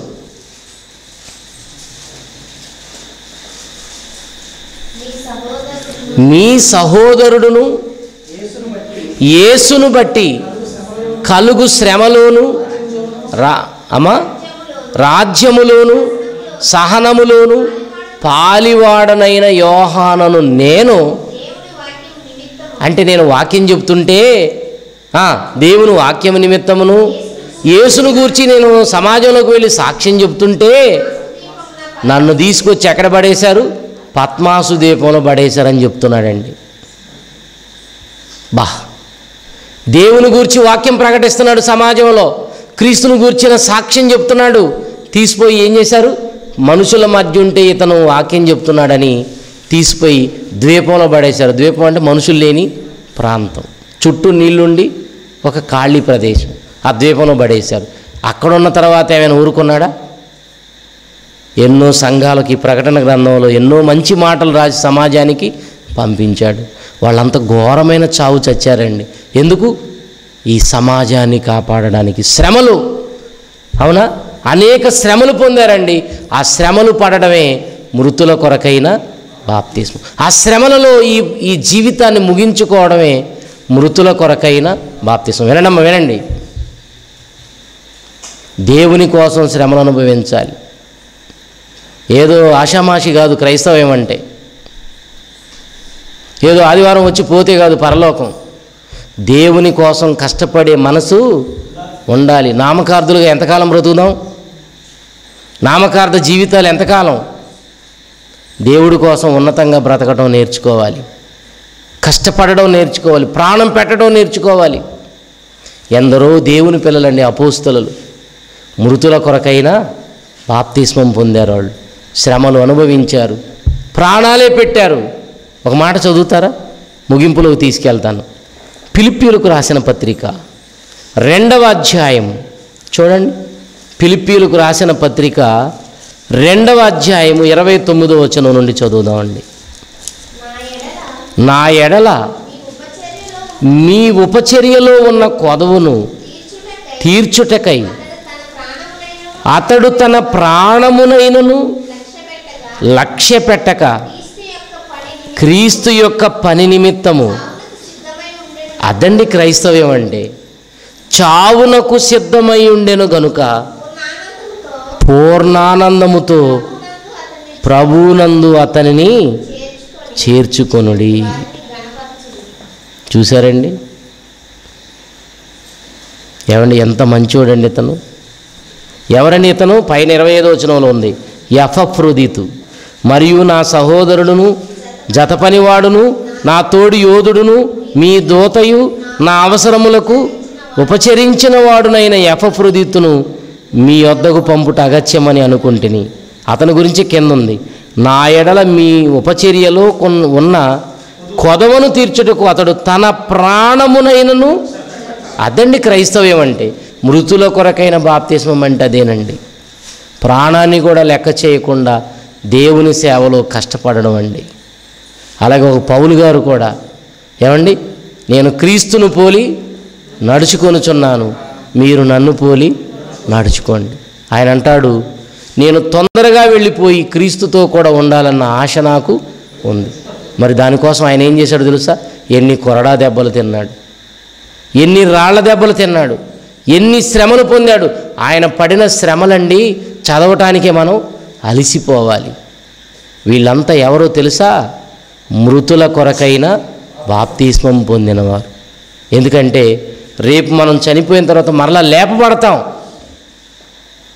మీ సహోదరుడు మీ సహోదరుడును యేసును బట్టి యేసును బట్టి కలుగు శ్రమలోను రా అమ్మా రాజ్యములోను సహనములోను పాలివాడనైన యోహానను నేను దేవుని వాక్యం నిమిత్తం అంటే నేను వాక్యం చెప్తుంటే ఆ, దేవుని వాక్యం నిమిత్తమును యేసును గూర్చి నేను సమాజంలోకి వెళ్ళి సాక్ష్యం చెప్తుంటే నన్ను తీసుకొచ్చి ఎక్కడ పడేశారు పద్మాసు దీపంలో పడేశారని చెప్తున్నాడండి బా దేవుని గూర్చి వాక్యం ప్రకటిస్తున్నాడు సమాజంలో క్రీస్తుని గూర్చిన సాక్ష్యం చెప్తున్నాడు తీసిపోయి ఏం చేశారు మనుషుల మధ్య ఉంటే ఇతను వాక్యం చెప్తున్నాడని తీసిపోయి ద్వీపంలో పడేశారు ద్వీపం అంటే మనుషులు లేని ప్రాంతం చుట్టూ నీళ్లుండి ఒక ఖాళీ ప్రదేశం ఆ ద్వీపంలో పడేశారు అక్కడ ఉన్న తర్వాత ఏమైనా ఊరుకున్నాడా ఎన్నో సంఘాలకి ఈ ప్రకటన గ్రంథంలో ఎన్నో మంచి మాటలు రాసి సమాజానికి పంపించాడు వాళ్ళంతా ఘోరమైన చావు చచ్చారండి ఎందుకు ఈ సమాజాన్ని కాపాడడానికి శ్రమలు అవునా అనేక శ్రమలు పొందారండి ఆ శ్రమలు పడడమే మృతుల కొరకైన బాప్తిస్మం ఆ శ్రమలలో ఈ ఈ జీవితాన్ని ముగించుకోవడమే మృతుల కొరకైన బాప్తిస్మం వినండమ్మా వినండి దేవుని కోసం శ్రమలు అనుభవించాలి ఏదో ఆషామాషి కాదు క్రైస్తవం అంటే ఏదో ఆదివారం వచ్చి పోతే కాదు పరలోకం దేవుని కోసం కష్టపడే మనసు ఉండాలి నామకార్థులుగా ఎంతకాలం బ్రతుకుదాం నామకార్థ జీవితాలు ఎంతకాలం దేవుడి కోసం ఉన్నతంగా బ్రతకడం నేర్చుకోవాలి కష్టపడడం నేర్చుకోవాలి ప్రాణం పెట్టడం నేర్చుకోవాలి ఎందరో దేవుని పిల్లలండి అపోస్తలు మృతుల కొరకైనా బాప్తిస్మం పొందారు వాళ్ళు శ్రమలు అనుభవించారు ప్రాణాలే పెట్టారు ఒక మాట చదువుతారా ముగింపులోకి తీసుకెళ్తాను పిలిపిలకు రాసిన పత్రిక రెండవ అధ్యాయం చూడండి పిలిపిలకు రాసిన పత్రిక రెండవ అధ్యాయము ఇరవై తొమ్మిదో వచనం నుండి చదువుదామండి నా ఎడల నా ఎడల మీ మీ ఉపచర్యలో ఉపచర్యలో ఉన్న కొదవును తీర్చుటకై తీర్చుటకై అతడు తన ప్రాణములైన అతడు తన ప్రాణమునైనను లక్ష్య పెట్టగా లక్ష్య పెట్టక క్రీస్తు యొక్క పని నిమిత్తం క్రీస్తు యొక్క పని నిమిత్తము చావునకు సిద్ధమై ఉండెను అదండి క్రైస్తవ్యం అంటే చావునకు సిద్ధమై ఉండెను గనుక పూర్ణానందముతో పూర్ణానందముతో ప్రభువునందు అతన్ని ప్రభువునందు అతనిని చేర్చుకొని చేర్చుకొనుడి వారిని గణపరచుడి చూశారండి ఏమండి ఎంత మంచోడండి ఇతను ఎవరండి ఇతను పైన ఇరవై ఐదో వచనంలో ఉంది యఫఫ్రుదితు మరియు నా సహోదరుడును జత పనివాడును నా తోడి యోధుడును మీ దోతయు నా అవసరములకు ఉపచరించిన వాడునైన యఫఫ్రుదితును మీ వద్దకు పంపుట అగత్యమని అనుకుంటుని అతని గురించి కింద ఉంది నా ఎడల మీ ఉపచర్యలో కొన్ ఉన్న కొదవను తీర్చుటకు అతడు తన ప్రాణమునైనను అదండి క్రైస్తవ్యం అంటే మృతుల కొరకైన బాప్తిస్మం అంటే అదేనండి ప్రాణాన్ని కూడా లెక్క చేయకుండా దేవుని సేవలో కష్టపడడం అండి అలాగే ఒక పౌలు గారు కూడా ఏమండి నేను క్రీస్తును పోలి నడుచుకొనుచున్నాను మీరు నన్ను పోలి నడుచుకోండి ఆయన అంటాడు నేను తొందరగా వెళ్ళిపోయి క్రీస్తుతో కూడా ఉండాలన్న ఆశ నాకు ఉంది మరి దానికోసం ఆయన ఏం చేశాడు తెలుసా ఎన్ని కొరడా దెబ్బలు తిన్నాడు ఎన్ని రాళ్ల దెబ్బలు తిన్నాడు ఎన్ని శ్రమలు పొందాడు ఆయన పడిన శ్రమలండి చదవటానికే మనం అలిసిపోవాలి వీళ్ళంతా ఎవరో తెలుసా మృతుల కొరకైన బాప్తిస్మం పొందినవారు ఎందుకంటే రేపు మనం చనిపోయిన తర్వాత మరలా లేపబడతాం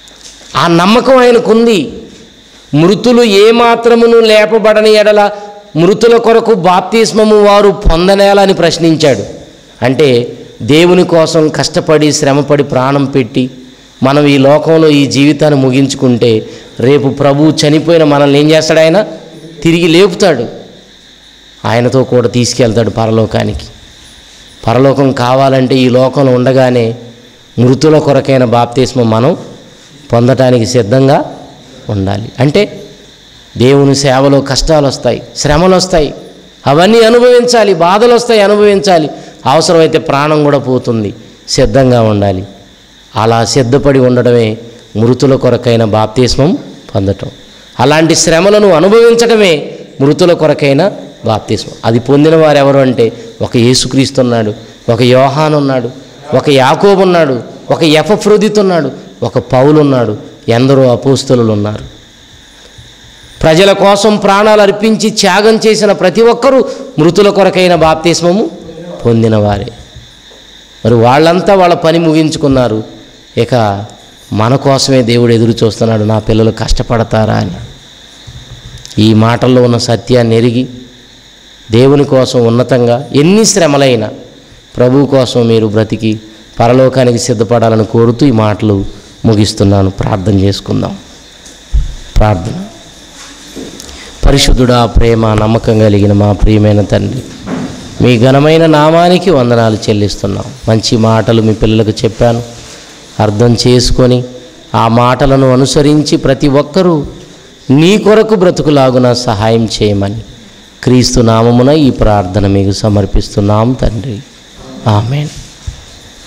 ఆ నమ్మకం ఆయనకుంది మృతులు ఏమాత్రమును లేపబడని ఎడల మృతుల కొరకు బాప్తిస్మము వారు పొందనేలని ప్రశ్నించాడు అంటే దేవుని కోసం కష్టపడి శ్రమపడి ప్రాణం పెట్టి మనం ఈ లోకంలో ఈ జీవితాన్ని ముగించుకుంటే రేపు ప్రభు చనిపోయిన మనల్ని ఏం చేస్తాడు ఆయన తిరిగి లేపుతాడు ఆయనతో కూడా తీసుకెళ్తాడు పరలోకానికి పరలోకం కావాలంటే ఈ లోకంలో ఉండగానే మృతుల కొరకైన బాప్తిస్మం మనం పొందటానికి సిద్ధంగా ఉండాలి అంటే దేవుని సేవలో కష్టాలు వస్తాయి శ్రమలు వస్తాయి అవన్నీ అనుభవించాలి బాధలు వస్తాయి అనుభవించాలి అవసరమైతే ప్రాణం కూడా పోతుంది సిద్ధంగా ఉండాలి అలా సిద్ధపడి ఉండడమే మృతుల కొరకైన బాప్తిస్మం పొందటం అలాంటి శ్రమలను అనుభవించడమే మృతుల కొరకైన బాప్తిస్మం అది పొందిన వారు ఎవరు అంటే ఒక యేసుక్రీస్తు ఉన్నాడు ఒక యోహాన్ ఉన్నాడు ఒక యాకోబు ఉన్నాడు ఒక ఎఫ్రొదిత్ ఉన్నాడు ఒక పౌలు ఉన్నాడు ఎందరో అపోస్తులు ఉన్నారు ప్రజల కోసం ప్రాణాలు అర్పించి త్యాగం చేసిన ప్రతి ఒక్కరూ మృతుల కొరకైన బాప్తిస్మము పొందినవారే మరి వాళ్ళంతా వాళ్ళ పని ముగించుకున్నారు ఇక మన కోసమే దేవుడు ఎదురు చూస్తున్నాడు నా పిల్లలు కష్టపడతారా అని ఈ మాటల్లో ఉన్న సత్యాన్ని ఎరిగి దేవుని కోసం ఉన్నతంగా ఎన్ని శ్రమలైనా ప్రభు కోసం మీరు బ్రతికి పరలోకానికి సిద్ధపడాలని కోరుతూ ఈ మాటలు ముగిస్తున్నాను ప్రార్థన చేసుకుందాం ప్రార్థన పరిశుద్ధుడా ప్రేమ నమ్మకం కలిగిన మా ప్రియమైన తండ్రి మీ ఘనమైన నామానికి వందనాలు చెల్లిస్తున్నాం మంచి మాటలు మీ పిల్లలకు చెప్పాను అర్థం చేసుకొని ఆ మాటలను అనుసరించి ప్రతి ఒక్కరూ నీ కొరకు బ్రతుకులాగున సహాయం చేయమని క్రీస్తు నామమున ఈ ప్రార్థన మీకు సమర్పిస్తున్నాం తండ్రి ఆమెన్